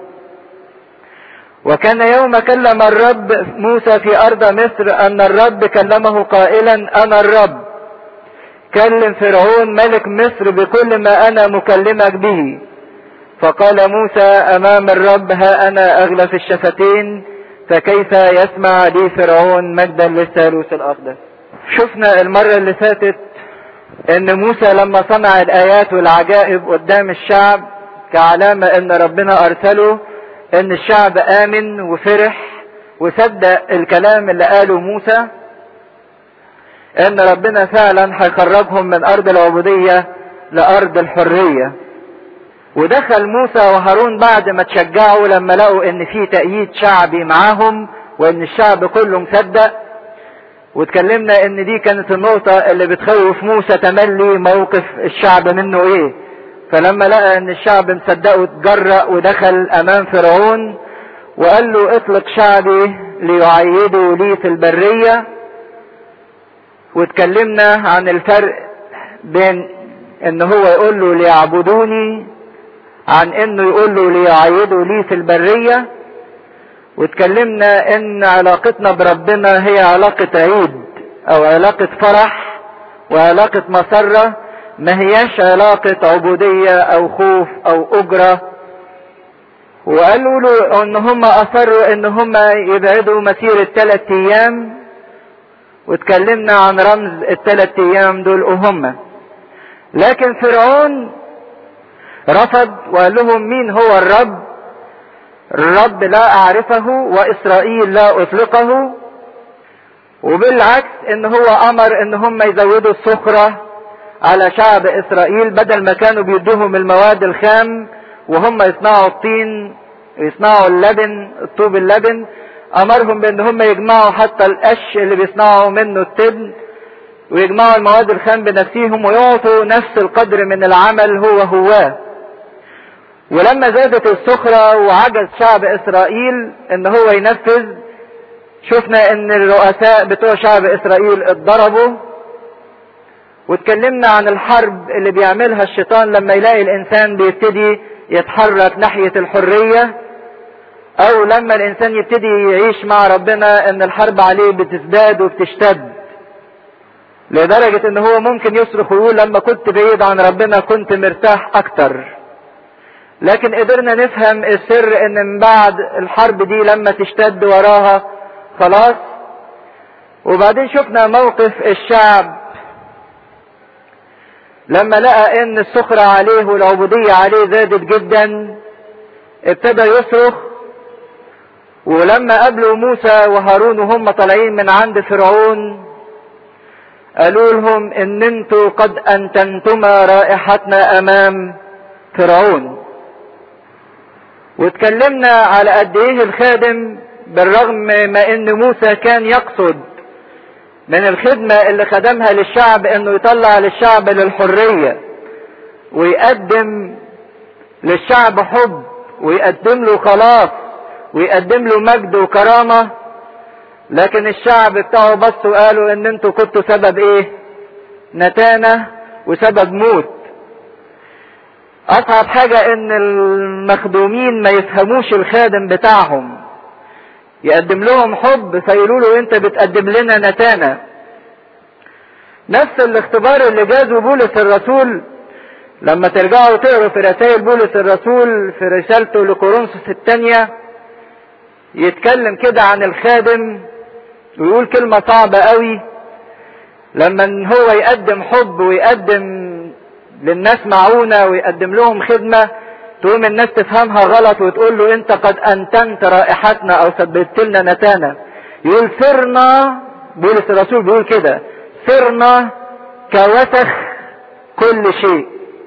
وكان يوم كلم الرب موسى في ارض مصر ان الرب كلمه قائلا انا الرب كلم فرعون ملك مصر بكل ما انا مكلمك به فقال موسى امام الرب ها انا اغلف الشفتين فكيف يسمع لي فرعون مجدا للثالوث الاقدس شفنا المرة اللي فاتت ان موسى لما صنع الايات والعجائب قدام الشعب كعلامة ان ربنا ارسله ان الشعب امن وفرح وصدق الكلام اللي قاله موسى ان ربنا فعلا هيخرجهم من ارض العبودية لارض الحرية ودخل موسى وهارون بعد ما تشجعوا لما لقوا ان في تأييد شعبي معاهم وان الشعب كله مصدق واتكلمنا ان دي كانت النقطة اللي بتخوف موسى تملي موقف الشعب منه ايه فلما لقى ان الشعب مصدقه اتجرأ ودخل امام فرعون وقال له اطلق شعبي ليعيدوا لي في البرية واتكلمنا عن الفرق بين ان هو يقول له ليعبدوني عن انه يقول له ليعيدوا لي في البرية واتكلمنا ان علاقتنا بربنا هي علاقة عيد او علاقة فرح وعلاقة مسرة ما هياش علاقة عبودية او خوف او اجرة وقالوا له ان هم اصروا ان هم يبعدوا مسيرة ثلاث ايام واتكلمنا عن رمز الثلاث ايام دول هم لكن فرعون رفض وقال لهم مين هو الرب الرب لا اعرفه واسرائيل لا اطلقه وبالعكس ان هو امر ان هم يزودوا الصخرة على شعب اسرائيل بدل ما كانوا بيدوهم المواد الخام وهم يصنعوا الطين ويصنعوا اللبن الطوب اللبن امرهم بان هم يجمعوا حتى القش اللي بيصنعوا منه التبن ويجمعوا المواد الخام بنفسهم ويعطوا نفس القدر من العمل هو هواه ولما زادت الصخرة وعجز شعب اسرائيل ان هو ينفذ شفنا ان الرؤساء بتوع شعب اسرائيل اتضربوا واتكلمنا عن الحرب اللي بيعملها الشيطان لما يلاقي الانسان بيبتدي يتحرك ناحية الحرية او لما الانسان يبتدي يعيش مع ربنا ان الحرب عليه بتزداد وبتشتد لدرجة ان هو ممكن يصرخ ويقول لما كنت بعيد عن ربنا كنت مرتاح اكتر لكن قدرنا نفهم السر ان من بعد الحرب دي لما تشتد وراها خلاص وبعدين شفنا موقف الشعب لما لقى ان السخرة عليه والعبودية عليه زادت جدا ابتدى يصرخ ولما قابلوا موسى وهارون وهم طالعين من عند فرعون قالوا لهم ان انتوا قد انتنتما رائحتنا امام فرعون واتكلمنا على قد ايه الخادم بالرغم ما ان موسى كان يقصد من الخدمة اللي خدمها للشعب انه يطلع للشعب للحرية ويقدم للشعب حب ويقدم له خلاص ويقدم له مجد وكرامة لكن الشعب بتاعه بص وقالوا ان انتوا كنتوا سبب ايه نتانة وسبب موت اصعب حاجة ان المخدومين ما يفهموش الخادم بتاعهم يقدم لهم حب فيقولوا له انت بتقدم لنا نتانة نفس الاختبار اللي جازه بولس الرسول لما ترجعوا تقروا في رسائل بولس الرسول في رسالته لكورنثوس الثانية يتكلم كده عن الخادم ويقول كلمة صعبة قوي لما هو يقدم حب ويقدم للناس معونة ويقدم لهم خدمة تقوم الناس تفهمها غلط وتقول له انت قد انتنت رائحتنا او سببت لنا نتانا يقول صرنا بولس الرسول بيقول كده صرنا كوسخ كل شيء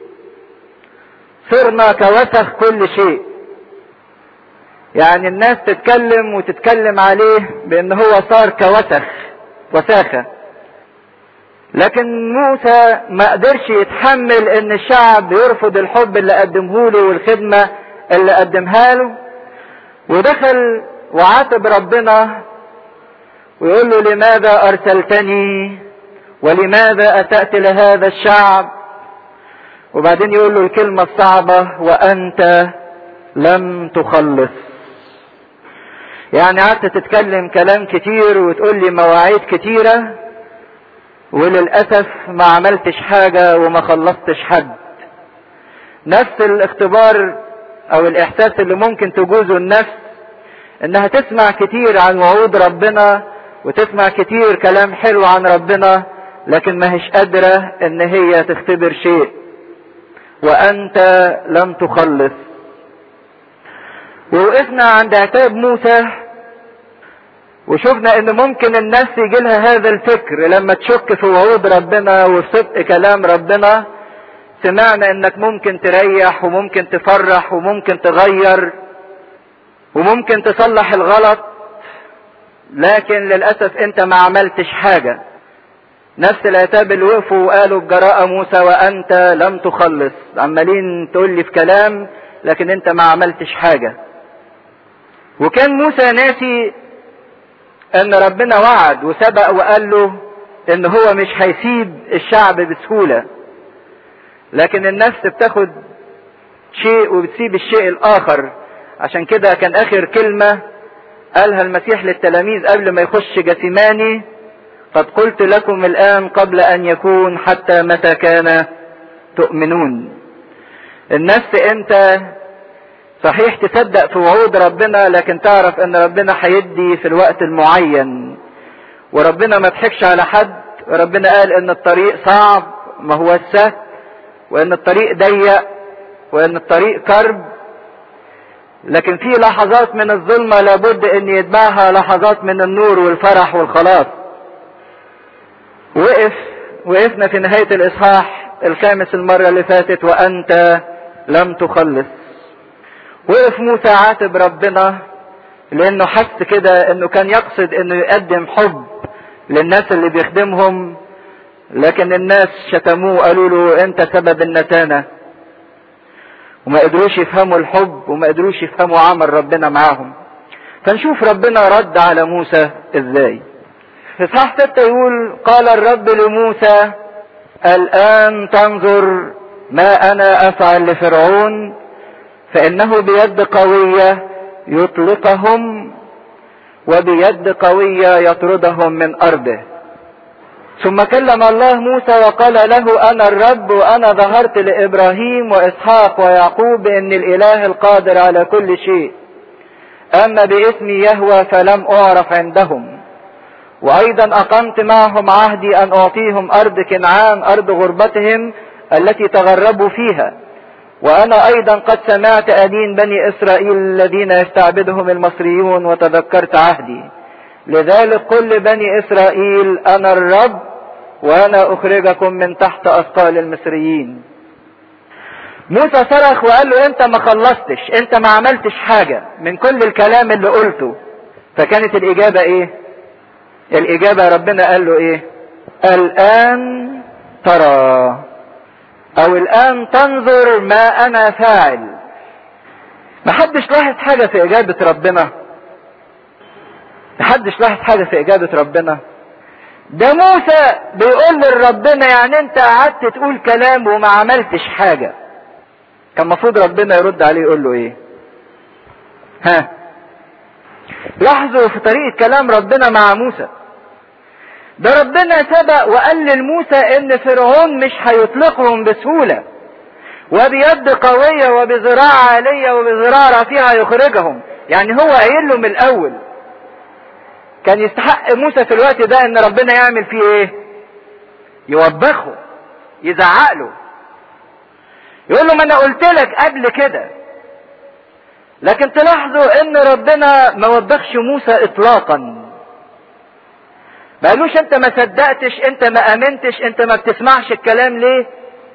صرنا كوسخ كل شيء يعني الناس تتكلم وتتكلم عليه بان هو صار كوسخ وساخه لكن موسى ما قدرش يتحمل ان الشعب يرفض الحب اللي قدمه له والخدمة اللي قدمها له ودخل وعاتب ربنا ويقول له لماذا ارسلتني ولماذا اتأت لهذا الشعب وبعدين يقول له الكلمة الصعبة وانت لم تخلص يعني قعدت تتكلم كلام كتير وتقول لي مواعيد كتيره وللأسف ما عملتش حاجة وما خلصتش حد نفس الاختبار او الاحساس اللي ممكن تجوزه النفس انها تسمع كتير عن وعود ربنا وتسمع كتير كلام حلو عن ربنا لكن ما هيش قادرة ان هي تختبر شيء وانت لم تخلص ووقفنا عند عتاب موسى وشفنا ان ممكن الناس يجي لها هذا الفكر لما تشك في وعود ربنا وفي صدق كلام ربنا سمعنا انك ممكن تريح وممكن تفرح وممكن تغير وممكن تصلح الغلط لكن للاسف انت ما عملتش حاجه نفس العتاب اللي وقفوا وقالوا بجراءة موسى وانت لم تخلص عمالين تقول لي في كلام لكن انت ما عملتش حاجه وكان موسى ناسي ان ربنا وعد وسبق وقال له ان هو مش هيسيب الشعب بسهولة لكن النفس بتاخد شيء وبتسيب الشيء الاخر عشان كده كان اخر كلمة قالها المسيح للتلاميذ قبل ما يخش جثماني قد قلت لكم الان قبل ان يكون حتى متى كان تؤمنون النفس انت صحيح تصدق في وعود ربنا لكن تعرف ان ربنا هيدي في الوقت المعين وربنا ما ضحكش على حد ربنا قال ان الطريق صعب ما هو سهل وان الطريق ضيق وان الطريق كرب لكن في لحظات من الظلمة لابد ان يتبعها لحظات من النور والفرح والخلاص وقف وقفنا في نهاية الاصحاح الخامس المرة اللي فاتت وانت لم تخلص وقف موسى عاتب ربنا لانه حس كده انه كان يقصد انه يقدم حب للناس اللي بيخدمهم لكن الناس شتموه وقالوا له انت سبب النتانة وما قدروش يفهموا الحب وما قدروش يفهموا عمل ربنا معاهم فنشوف ربنا رد على موسى ازاي في صح ستة يقول قال الرب لموسى الآن تنظر ما أنا أفعل لفرعون فإنه بيد قوية يطلقهم وبيد قوية يطردهم من أرضه ثم كلم الله موسى وقال له انا الرب وانا ظهرت لابراهيم واسحاق ويعقوب ان الاله القادر على كل شيء اما باسمي يهوى فلم اعرف عندهم وايضا اقمت معهم عهدي ان اعطيهم ارض كنعان ارض غربتهم التي تغربوا فيها وانا ايضا قد سمعت انين بني اسرائيل الذين يستعبدهم المصريون وتذكرت عهدي لذلك قل بني اسرائيل انا الرب وانا اخرجكم من تحت اثقال المصريين موسى صرخ وقال له انت ما خلصتش انت ما عملتش حاجة من كل الكلام اللي قلته فكانت الاجابة ايه الاجابة ربنا قال له ايه الان ترى او الان تنظر ما انا فاعل محدش لاحظ حاجة في اجابة ربنا محدش لاحظ حاجة في اجابة ربنا ده موسى بيقول لربنا يعني انت قعدت تقول كلام وما عملتش حاجة كان المفروض ربنا يرد عليه يقول له ايه ها لاحظوا في طريقة كلام ربنا مع موسى ده ربنا سبق وقال لموسى ان فرعون مش هيطلقهم بسهولة وبيد قوية وبذراع عالية وبذراع رفيعة يخرجهم يعني هو قايل له من الاول كان يستحق موسى في الوقت ده ان ربنا يعمل فيه ايه يوبخه يزعق له يقول له ما انا قلت لك قبل كده لكن تلاحظوا ان ربنا ما وبخش موسى اطلاقا ما قالوش انت ما صدقتش انت ما امنتش انت ما بتسمعش الكلام ليه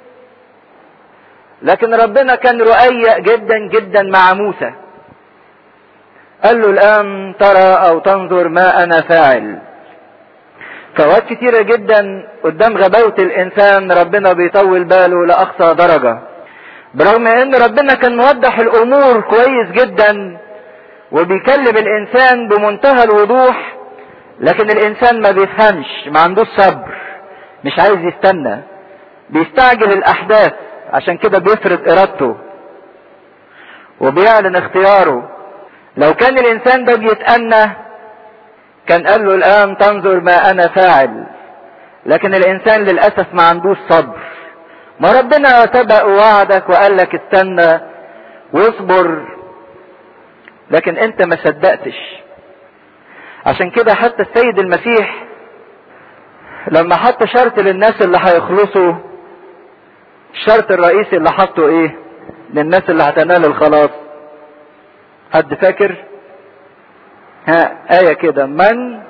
لكن ربنا كان رؤية جدا جدا مع موسى قال له الان ترى او تنظر ما انا فاعل فوقت كتيرة جدا قدام غباوة الانسان ربنا بيطول باله لاقصى درجة برغم ان ربنا كان موضح الامور كويس جدا وبيكلم الانسان بمنتهى الوضوح لكن الانسان ما بيفهمش ما عندوش صبر مش عايز يستنى بيستعجل الاحداث عشان كده بيفرض ارادته وبيعلن اختياره لو كان الانسان ده بيتأنى كان قال له الان تنظر ما انا فاعل لكن الانسان للاسف ما عندوش صبر ما ربنا سبق وعدك وقال لك استنى واصبر لكن انت ما صدقتش عشان كده حتى السيد المسيح لما حط شرط للناس اللي هيخلصوا الشرط الرئيسي اللي حطه ايه للناس اللي هتنال الخلاص حد فاكر ها آية كده من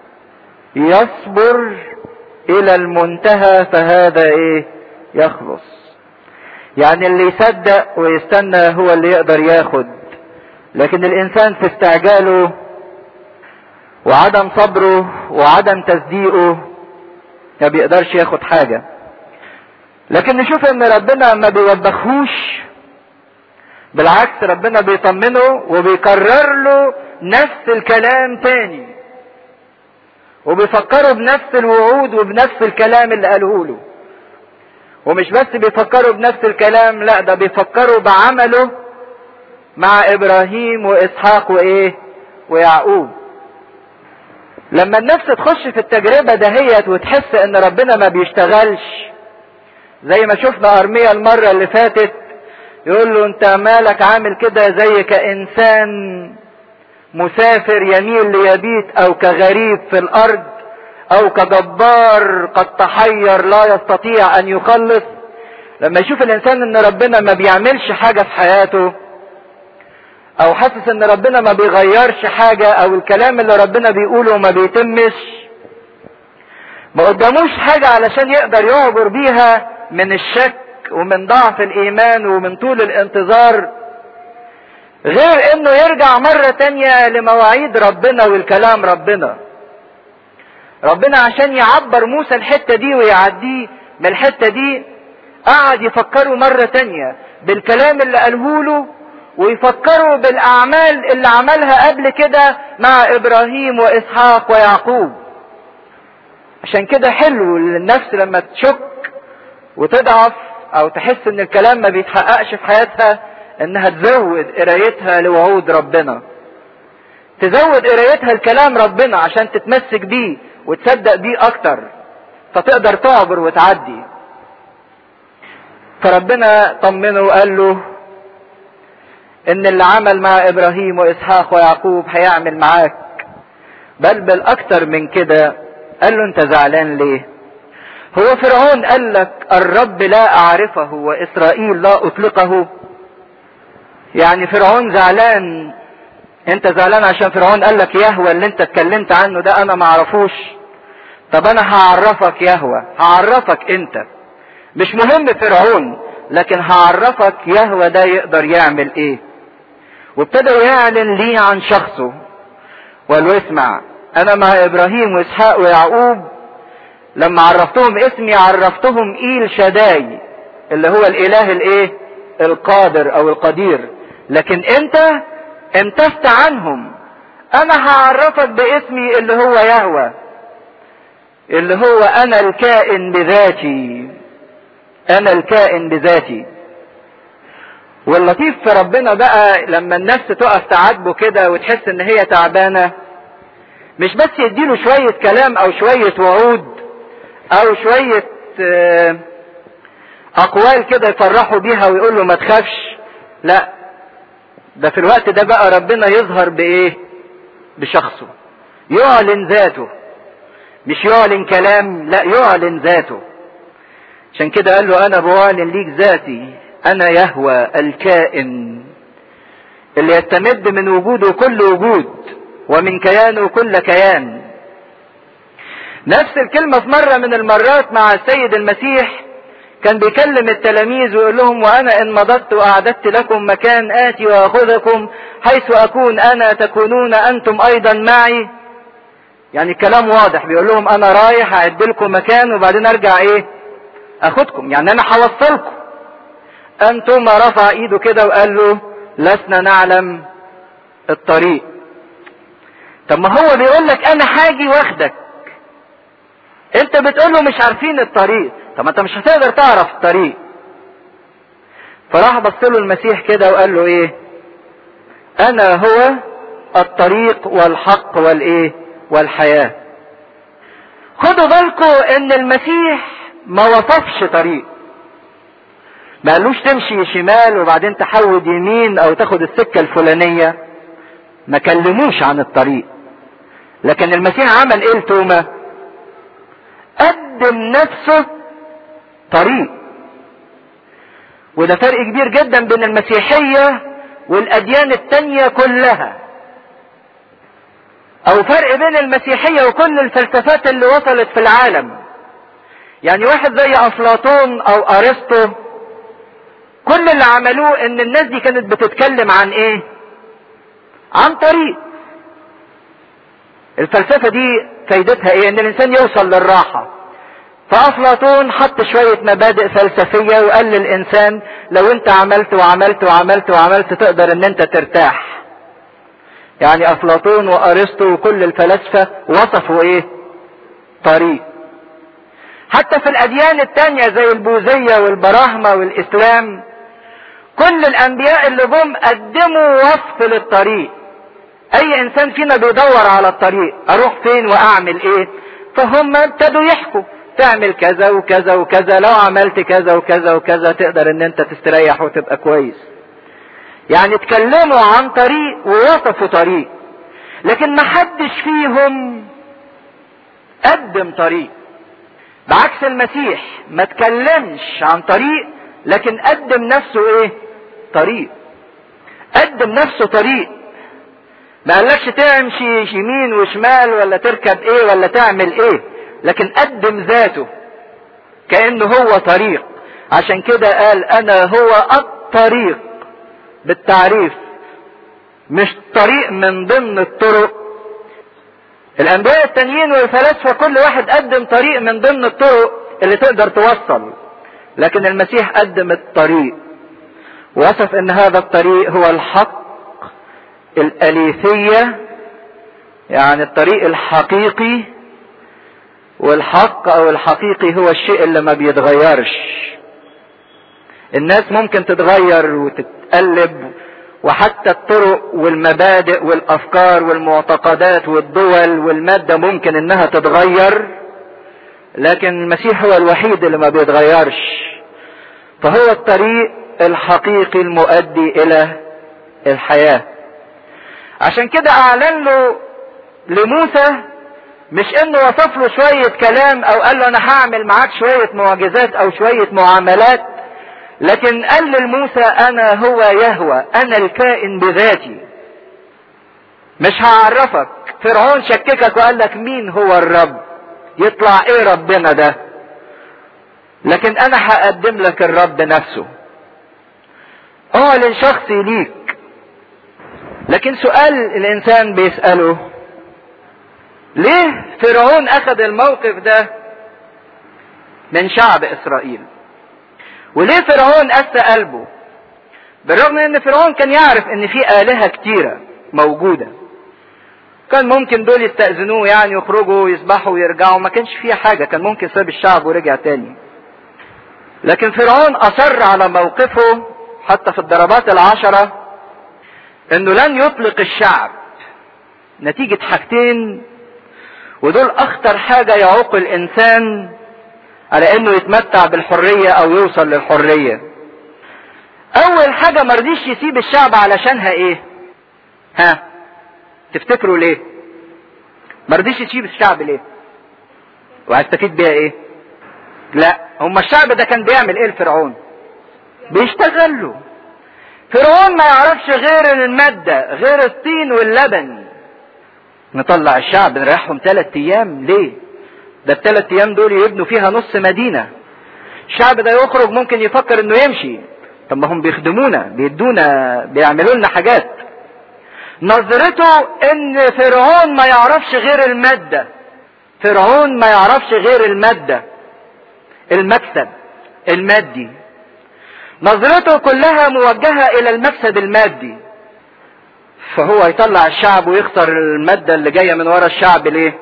يصبر إلى المنتهى فهذا إيه يخلص يعني اللي يصدق ويستنى هو اللي يقدر ياخد لكن الإنسان في استعجاله وعدم صبره وعدم تصديقه ما بيقدرش ياخد حاجة لكن نشوف ان ربنا ما بيوبخوش بالعكس ربنا بيطمنه وبيكرر له نفس الكلام تاني وبيفكروا بنفس الوعود وبنفس الكلام اللي قاله له ومش بس بيفكروا بنفس الكلام لا ده بيفكروا بعمله مع ابراهيم واسحاق وايه ويعقوب لما النفس تخش في التجربة دهيت وتحس ان ربنا ما بيشتغلش زي ما شفنا ارميا المرة اللي فاتت يقول له انت مالك عامل كده زي كانسان مسافر يميل ليبيت او كغريب في الارض او كجبار قد تحير لا يستطيع ان يخلص لما يشوف الانسان ان ربنا ما بيعملش حاجة في حياته او حاسس ان ربنا ما بيغيرش حاجة او الكلام اللي ربنا بيقوله ما بيتمش ما قداموش حاجة علشان يقدر يعبر بيها من الشك ومن ضعف الايمان ومن طول الانتظار غير انه يرجع مرة تانية لمواعيد ربنا والكلام ربنا ربنا عشان يعبر موسى الحتة دي ويعديه من الحتة دي قعد يفكروا مرة تانية بالكلام اللي قاله له ويفكروا بالاعمال اللي عملها قبل كده مع ابراهيم واسحاق ويعقوب عشان كده حلو للنفس لما تشك وتضعف او تحس ان الكلام ما بيتحققش في حياتها انها تزود قرايتها لوعود ربنا تزود قرايتها لكلام ربنا عشان تتمسك بيه وتصدق بيه اكتر فتقدر تعبر وتعدي فربنا طمنه وقال له ان اللي عمل مع ابراهيم واسحاق ويعقوب هيعمل معاك بل بالاكتر من كده قال له انت زعلان ليه هو فرعون قال لك الرب لا اعرفه واسرائيل لا اطلقه يعني فرعون زعلان انت زعلان عشان فرعون قال لك يهوى اللي انت اتكلمت عنه ده انا معرفوش طب انا هعرفك يهوى هعرفك انت مش مهم فرعون لكن هعرفك يهوى ده يقدر يعمل ايه وابتدوا يعلن لي عن شخصه وقال له اسمع انا مع ابراهيم واسحاق ويعقوب لما عرفتهم اسمي عرفتهم ايل شداي اللي هو الاله الايه القادر او القدير لكن انت امتثت عنهم انا هعرفك باسمي اللي هو يهوى اللي هو انا الكائن بذاتي انا الكائن بذاتي واللطيف في ربنا بقى لما النفس تقف تعاتبه كده وتحس ان هي تعبانه مش بس يديله شويه كلام او شويه وعود او شويه اقوال كده يفرحوا بيها ويقول له ما تخافش لا ده في الوقت ده بقى ربنا يظهر بايه بشخصه يعلن ذاته مش يعلن كلام لا يعلن ذاته عشان كده قال له انا بعلن ليك ذاتي انا يهوى الكائن اللي يستمد من وجوده كل وجود ومن كيانه كل كيان نفس الكلمة في مرة من المرات مع السيد المسيح كان بيكلم التلاميذ ويقول لهم وانا ان مضت واعددت لكم مكان اتي واخذكم حيث اكون انا تكونون انتم ايضا معي يعني كلام واضح بيقول لهم انا رايح اعد لكم مكان وبعدين ارجع ايه اخدكم يعني انا هوصلكم انتم رفع ايده كده وقال له لسنا نعلم الطريق طب ما هو بيقول لك انا هاجي واخدك انت بتقول له مش عارفين الطريق طب ما انت مش هتقدر تعرف الطريق فراح بص له المسيح كده وقال له ايه انا هو الطريق والحق والايه والحياة خدوا بالكم ان المسيح ما وصفش طريق ما قالوش تمشي شمال وبعدين تحود يمين او تاخد السكة الفلانية ما كلموش عن الطريق لكن المسيح عمل ايه لتوما قدم نفسه طريق وده فرق كبير جدا بين المسيحية والاديان التانية كلها او فرق بين المسيحية وكل الفلسفات اللي وصلت في العالم يعني واحد زي افلاطون او ارسطو كل اللي عملوه ان الناس دي كانت بتتكلم عن ايه عن طريق الفلسفة دي فايدتها ايه ان الانسان يوصل للراحة فافلاطون حط شوية مبادئ فلسفية وقال للانسان لو انت عملت وعملت وعملت وعملت تقدر ان انت ترتاح يعني افلاطون وارسطو وكل الفلاسفة وصفوا ايه طريق حتى في الاديان التانية زي البوذية والبراهمة والاسلام كل الانبياء اللي جم قدموا وصف للطريق اي انسان فينا بيدور على الطريق اروح فين واعمل ايه فهم ابتدوا يحكوا تعمل كذا وكذا وكذا لو عملت كذا وكذا وكذا تقدر ان انت تستريح وتبقى كويس يعني اتكلموا عن طريق ووصفوا طريق لكن ما حدش فيهم قدم طريق بعكس المسيح ما تكلمش عن طريق لكن قدم نفسه ايه طريق قدم نفسه طريق ما قالكش تمشي يمين وشمال ولا تركب ايه ولا تعمل ايه لكن قدم ذاته كانه هو طريق عشان كده قال انا هو الطريق بالتعريف مش طريق من ضمن الطرق الانبياء التانيين والفلاسفه كل واحد قدم طريق من ضمن الطرق اللي تقدر توصل لكن المسيح قدم الطريق وصف ان هذا الطريق هو الحق الاليثيه يعني الطريق الحقيقي والحق او الحقيقي هو الشيء اللي ما بيتغيرش الناس ممكن تتغير وتتقلب وحتى الطرق والمبادئ والافكار والمعتقدات والدول والماده ممكن انها تتغير لكن المسيح هو الوحيد اللي ما بيتغيرش فهو الطريق الحقيقي المؤدي الى الحياة عشان كده اعلن له لموسى مش انه وصف له شوية كلام او قال له انا هعمل معاك شوية معجزات او شوية معاملات لكن قال لموسى انا هو يهوى انا الكائن بذاتي مش هعرفك فرعون شككك وقال لك مين هو الرب يطلع ايه ربنا ده لكن انا هقدم لك الرب نفسه اعلن شخصي ليك لكن سؤال الانسان بيسأله ليه فرعون اخذ الموقف ده من شعب اسرائيل وليه فرعون قسى قلبه بالرغم ان فرعون كان يعرف ان في الهة كتيرة موجودة كان ممكن دول يستأذنوه يعني يخرجوا ويسبحوا ويرجعوا ما كانش فيها حاجة كان ممكن ساب الشعب ورجع تاني لكن فرعون اصر على موقفه حتى في الضربات العشرة انه لن يطلق الشعب نتيجة حاجتين ودول اخطر حاجة يعوق الانسان على انه يتمتع بالحرية او يوصل للحرية اول حاجة مرضيش يسيب الشعب علشانها ايه ها تفتكروا ليه مرضيش يسيب الشعب ليه وهستفيد بيها ايه لا هم الشعب ده كان بيعمل ايه الفرعون بيشتغل له فرعون ما يعرفش غير المادة غير الطين واللبن نطلع الشعب نريحهم ثلاث ايام ليه ده الثلاث ايام دول يبنوا فيها نص مدينة الشعب ده يخرج ممكن يفكر انه يمشي طب ما هم بيخدمونا بيدونا بيعملوا لنا حاجات نظرته ان فرعون ما يعرفش غير المادة فرعون ما يعرفش غير المادة المكسب المادي نظرته كلها موجهة الى المكسب المادي فهو يطلع الشعب ويخسر المادة اللي جاية من ورا الشعب ليه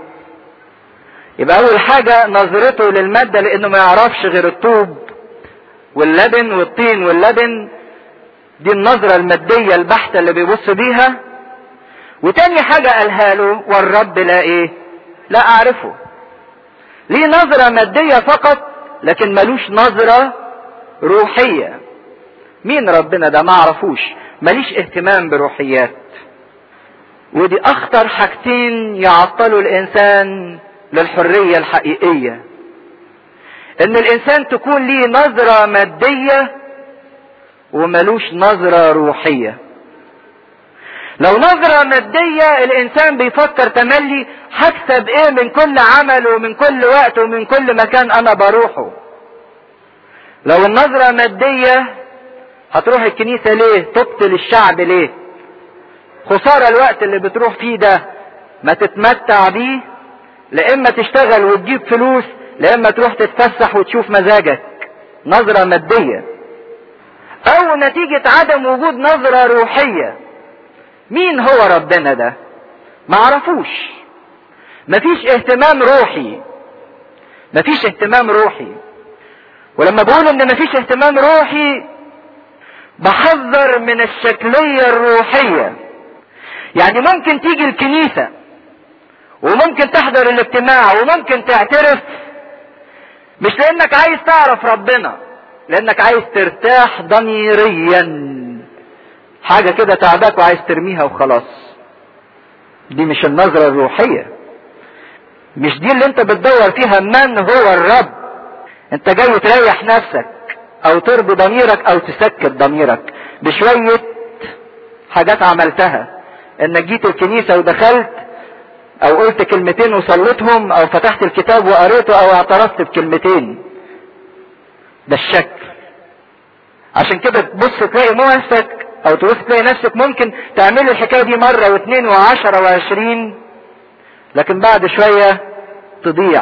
يبقى اول حاجة نظرته للمادة لانه ما يعرفش غير الطوب واللبن والطين واللبن دي النظرة المادية البحتة اللي بيبص بيها وتاني حاجة قالها له والرب لا ايه لا اعرفه ليه نظرة مادية فقط لكن ملوش نظرة روحية مين ربنا ده ما اعرفوش ماليش اهتمام بروحيات ودي اخطر حاجتين يعطلوا الانسان للحرية الحقيقية ان الانسان تكون ليه نظرة مادية وملوش نظرة روحية لو نظرة مادية الانسان بيفكر تملي هكسب ايه من كل عمل ومن كل وقت ومن كل مكان انا بروحه لو النظرة مادية هتروح الكنيسة ليه تبطل الشعب ليه خسارة الوقت اللي بتروح فيه ده ما تتمتع بيه لا اما تشتغل وتجيب فلوس لا اما تروح تتفسح وتشوف مزاجك نظرة مادية او نتيجة عدم وجود نظرة روحية مين هو ربنا ده معرفوش مفيش اهتمام روحي مفيش اهتمام روحي ولما بقول ان مفيش اهتمام روحي بحذر من الشكلية الروحية يعني ممكن تيجي الكنيسة وممكن تحضر الاجتماع وممكن تعترف مش لانك عايز تعرف ربنا لانك عايز ترتاح ضميريا حاجة كده تعباك وعايز ترميها وخلاص دي مش النظرة الروحية مش دي اللي انت بتدور فيها من هو الرب انت جاي تريح نفسك او ترضي ضميرك او تسكت ضميرك بشوية حاجات عملتها انك جيت الكنيسة ودخلت او قلت كلمتين وصليتهم او فتحت الكتاب وقريته او اعترفت بكلمتين ده الشك عشان كده تبص تلاقي نفسك او تبص تلاقي نفسك ممكن تعمل الحكايه دي مره واثنين وعشرة وعشرين لكن بعد شويه تضيع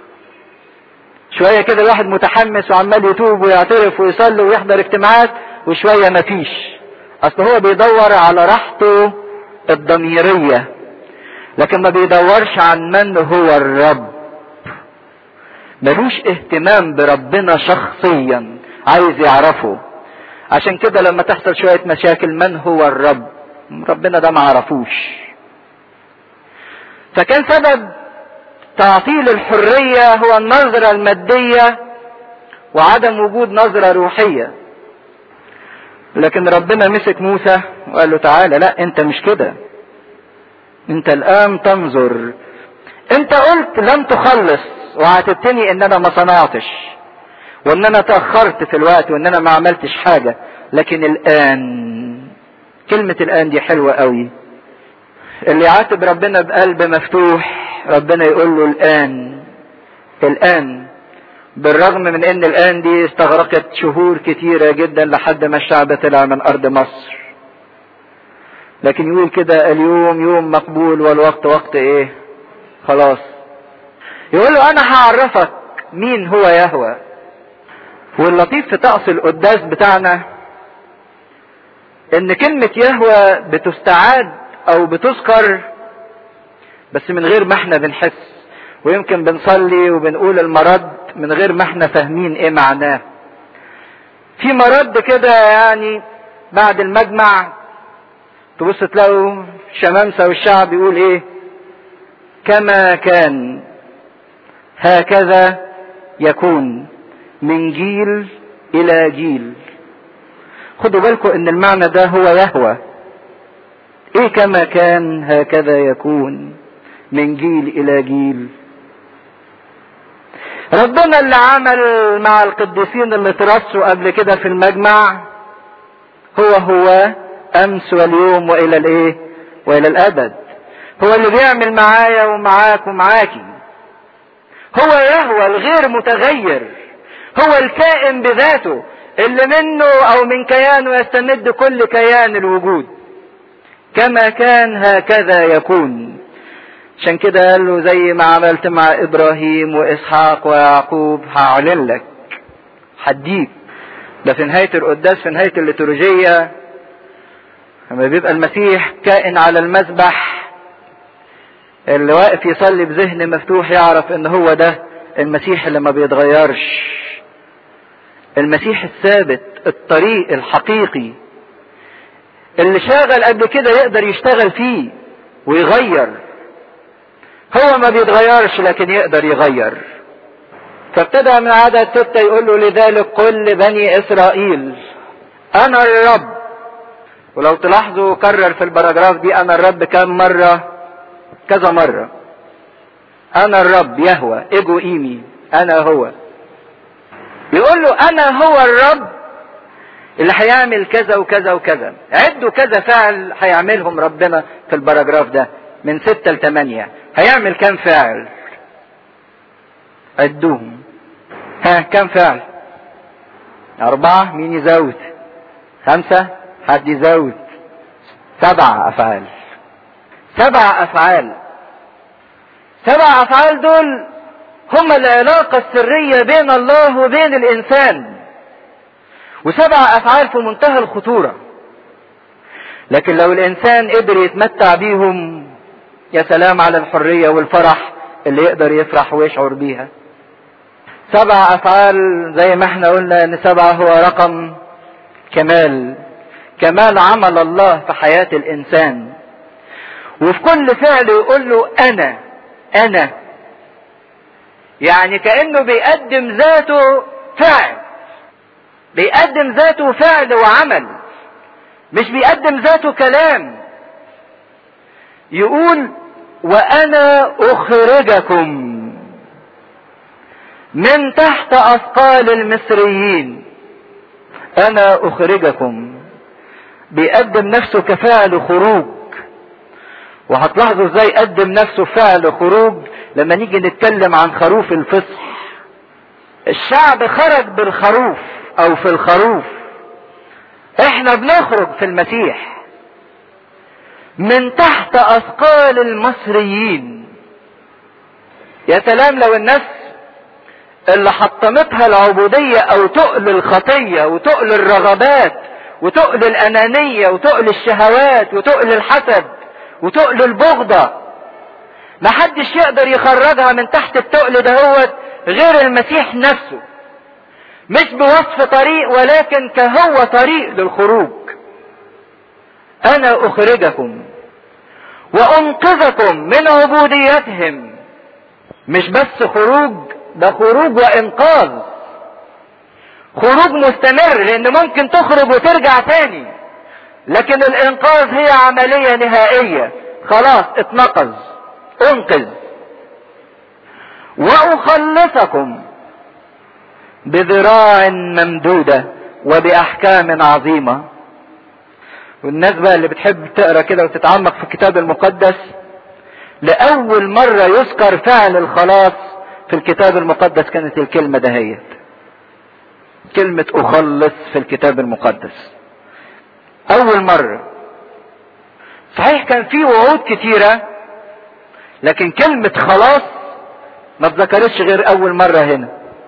شويه كده الواحد متحمس وعمال يتوب ويعترف ويصلي ويحضر اجتماعات وشويه مفيش اصل هو بيدور على راحته الضميريه لكن ما بيدورش عن من هو الرب ملوش اهتمام بربنا شخصيا عايز يعرفه عشان كده لما تحصل شوية مشاكل من هو الرب ربنا ده ما عرفوش فكان سبب تعطيل الحرية هو النظرة المادية وعدم وجود نظرة روحية لكن ربنا مسك موسى وقال له تعالى لا انت مش كده انت الان تنظر انت قلت لم تخلص وعاتبتني ان انا ما صنعتش وان انا تأخرت في الوقت وان انا ما عملتش حاجة لكن الان كلمة الان دي حلوة قوي اللي يعاتب ربنا بقلب مفتوح ربنا يقول له الان الان بالرغم من ان الان دي استغرقت شهور كتيرة جدا لحد ما الشعب طلع من ارض مصر لكن يقول كده اليوم يوم مقبول والوقت وقت ايه خلاص يقول له انا هعرفك مين هو يهوى واللطيف في طقس القداس بتاعنا ان كلمة يهوى بتستعاد او بتذكر بس من غير ما احنا بنحس ويمكن بنصلي وبنقول المرض من غير ما احنا فاهمين ايه معناه في مرض كده يعني بعد المجمع تبص تلاقوا الشمامسة والشعب يقول ايه كما كان هكذا يكون من جيل الى جيل خدوا بالكم ان المعنى ده هو يهوى ايه كما كان هكذا يكون من جيل الى جيل ربنا اللي عمل مع القديسين اللي ترصوا قبل كده في المجمع هو هو امس واليوم والى الايه والى الابد هو اللي بيعمل معايا ومعاك ومعاكي هو يهوى الغير متغير هو الكائن بذاته اللي منه او من كيانه يستمد كل كيان الوجود كما كان هكذا يكون عشان كده قال له زي ما عملت مع ابراهيم واسحاق ويعقوب هعلن لك هديك ده في نهاية القداس في نهاية الليتورجية لما بيبقى المسيح كائن على المذبح اللي واقف يصلي بذهن مفتوح يعرف ان هو ده المسيح اللي ما بيتغيرش المسيح الثابت الطريق الحقيقي اللي شاغل قبل كده يقدر يشتغل فيه ويغير هو ما بيتغيرش لكن يقدر يغير فابتدى من عدد ستة يقول له لذلك قل بني إسرائيل أنا الرب ولو تلاحظوا كرر في البراجراف دي أنا الرب كم مرة كذا مرة أنا الرب يهوى إيجو إيمي أنا هو يقول له أنا هو الرب اللي هيعمل كذا وكذا وكذا عدوا كذا فعل هيعملهم ربنا في البراجراف ده من ستة لثمانية هيعمل كم فعل عدوهم ها كم فعل أربعة مين يزود خمسة حد يزود سبعة أفعال سبع أفعال سبع أفعال دول هم العلاقة السرية بين الله وبين الإنسان وسبع أفعال في منتهى الخطورة لكن لو الإنسان قدر يتمتع بيهم يا سلام على الحرية والفرح اللي يقدر يفرح ويشعر بيها سبع أفعال زي ما احنا قلنا إن سبعة هو رقم كمال كمال عمل الله في حياة الإنسان وفي كل فعل يقول له أنا أنا يعني كأنه بيقدم ذاته فعل بيقدم ذاته فعل وعمل مش بيقدم ذاته كلام يقول وانا اخرجكم من تحت اثقال المصريين انا اخرجكم بيقدم نفسه كفعل خروج وهتلاحظوا ازاي قدم نفسه فعل خروج لما نيجي نتكلم عن خروف الفصح الشعب خرج بالخروف او في الخروف احنا بنخرج في المسيح من تحت اثقال المصريين يا سلام لو الناس اللي حطمتها العبودية او تقل الخطية وتقل الرغبات وتقل الانانية وتقل الشهوات وتقل الحسد وتقل البغضة محدش يقدر يخرجها من تحت التقل دهوت غير المسيح نفسه مش بوصف طريق ولكن كهو طريق للخروج انا اخرجكم وانقذكم من عبوديتهم مش بس خروج ده خروج وانقاذ خروج مستمر لان ممكن تخرج وترجع تاني لكن الانقاذ هي عملية نهائية خلاص اتنقذ انقذ واخلصكم بذراع ممدودة وباحكام عظيمة والناس بقى اللي بتحب تقرا كده وتتعمق في الكتاب المقدس لأول مرة يذكر فعل الخلاص في الكتاب المقدس كانت الكلمة دهيت كلمة أخلص في الكتاب المقدس أول مرة صحيح كان في وعود كتيرة لكن كلمة خلاص ما اتذكرتش غير أول مرة هنا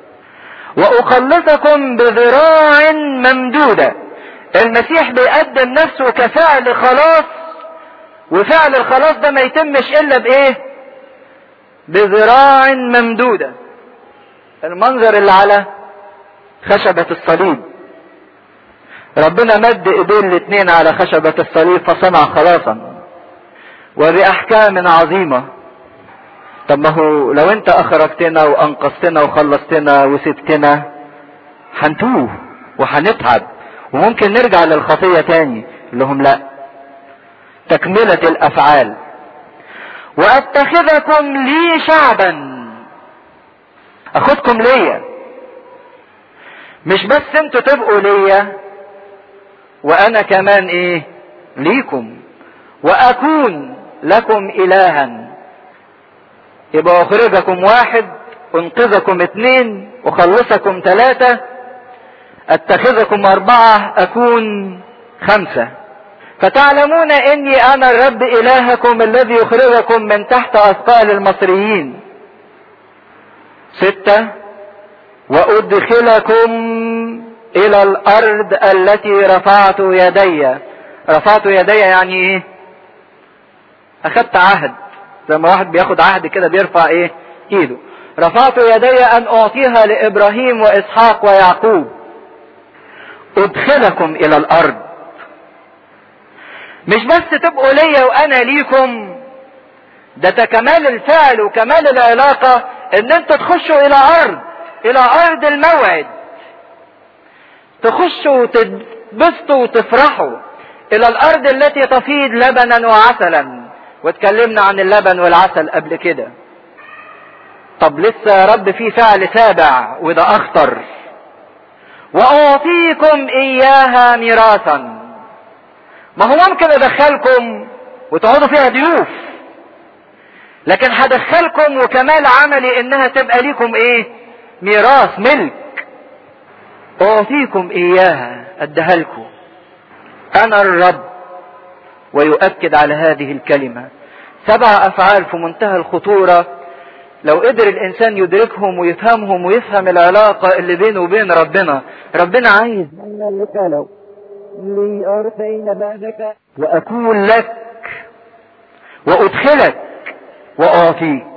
وأخلصكم بذراع ممدودة المسيح بيقدم نفسه كفعل خلاص وفعل الخلاص ده ما يتمش الا بايه بذراع ممدودة المنظر اللي على خشبة الصليب ربنا مد ايدين الاتنين على خشبة الصليب فصنع خلاصا وبأحكام عظيمة طب ما هو لو انت اخرجتنا وانقذتنا وخلصتنا وسبتنا هنتوه وهنتعب وممكن نرجع للخطية تاني لهم لا تكملة الافعال واتخذكم لي شعبا اخدكم ليا مش بس انتوا تبقوا ليا وانا كمان ايه ليكم واكون لكم الها يبقى اخرجكم واحد انقذكم اتنين اخلصكم ثلاثة اتخذكم اربعة اكون خمسة فتعلمون اني انا الرب الهكم الذي يخرجكم من تحت اثقال المصريين ستة وادخلكم الى الارض التي رفعت يدي رفعت يدي يعني ايه اخدت عهد زي ما واحد بياخد عهد كده بيرفع ايه ايده رفعت يدي ان اعطيها لابراهيم واسحاق ويعقوب ادخلكم الى الارض مش بس تبقوا ليا وانا ليكم ده كمال الفعل وكمال العلاقة ان انتوا تخشوا الى ارض الى ارض الموعد تخشوا وتتبسطوا وتفرحوا الى الارض التي تفيض لبنا وعسلا واتكلمنا عن اللبن والعسل قبل كده طب لسه يا رب في فعل سابع وده اخطر واعطيكم اياها ميراثا ما هو ممكن ادخلكم وتقعدوا فيها ضيوف لكن هدخلكم وكمال عملي انها تبقى ليكم ايه ميراث ملك اعطيكم اياها اديها لكم انا الرب ويؤكد على هذه الكلمة سبع افعال في منتهى الخطورة لو قدر الانسان يدركهم ويفهمهم ويفهم العلاقة اللي بينه وبين ربنا ربنا عايز لك لو لأرثين بعدك وأكون لك وأدخلك وأعطيك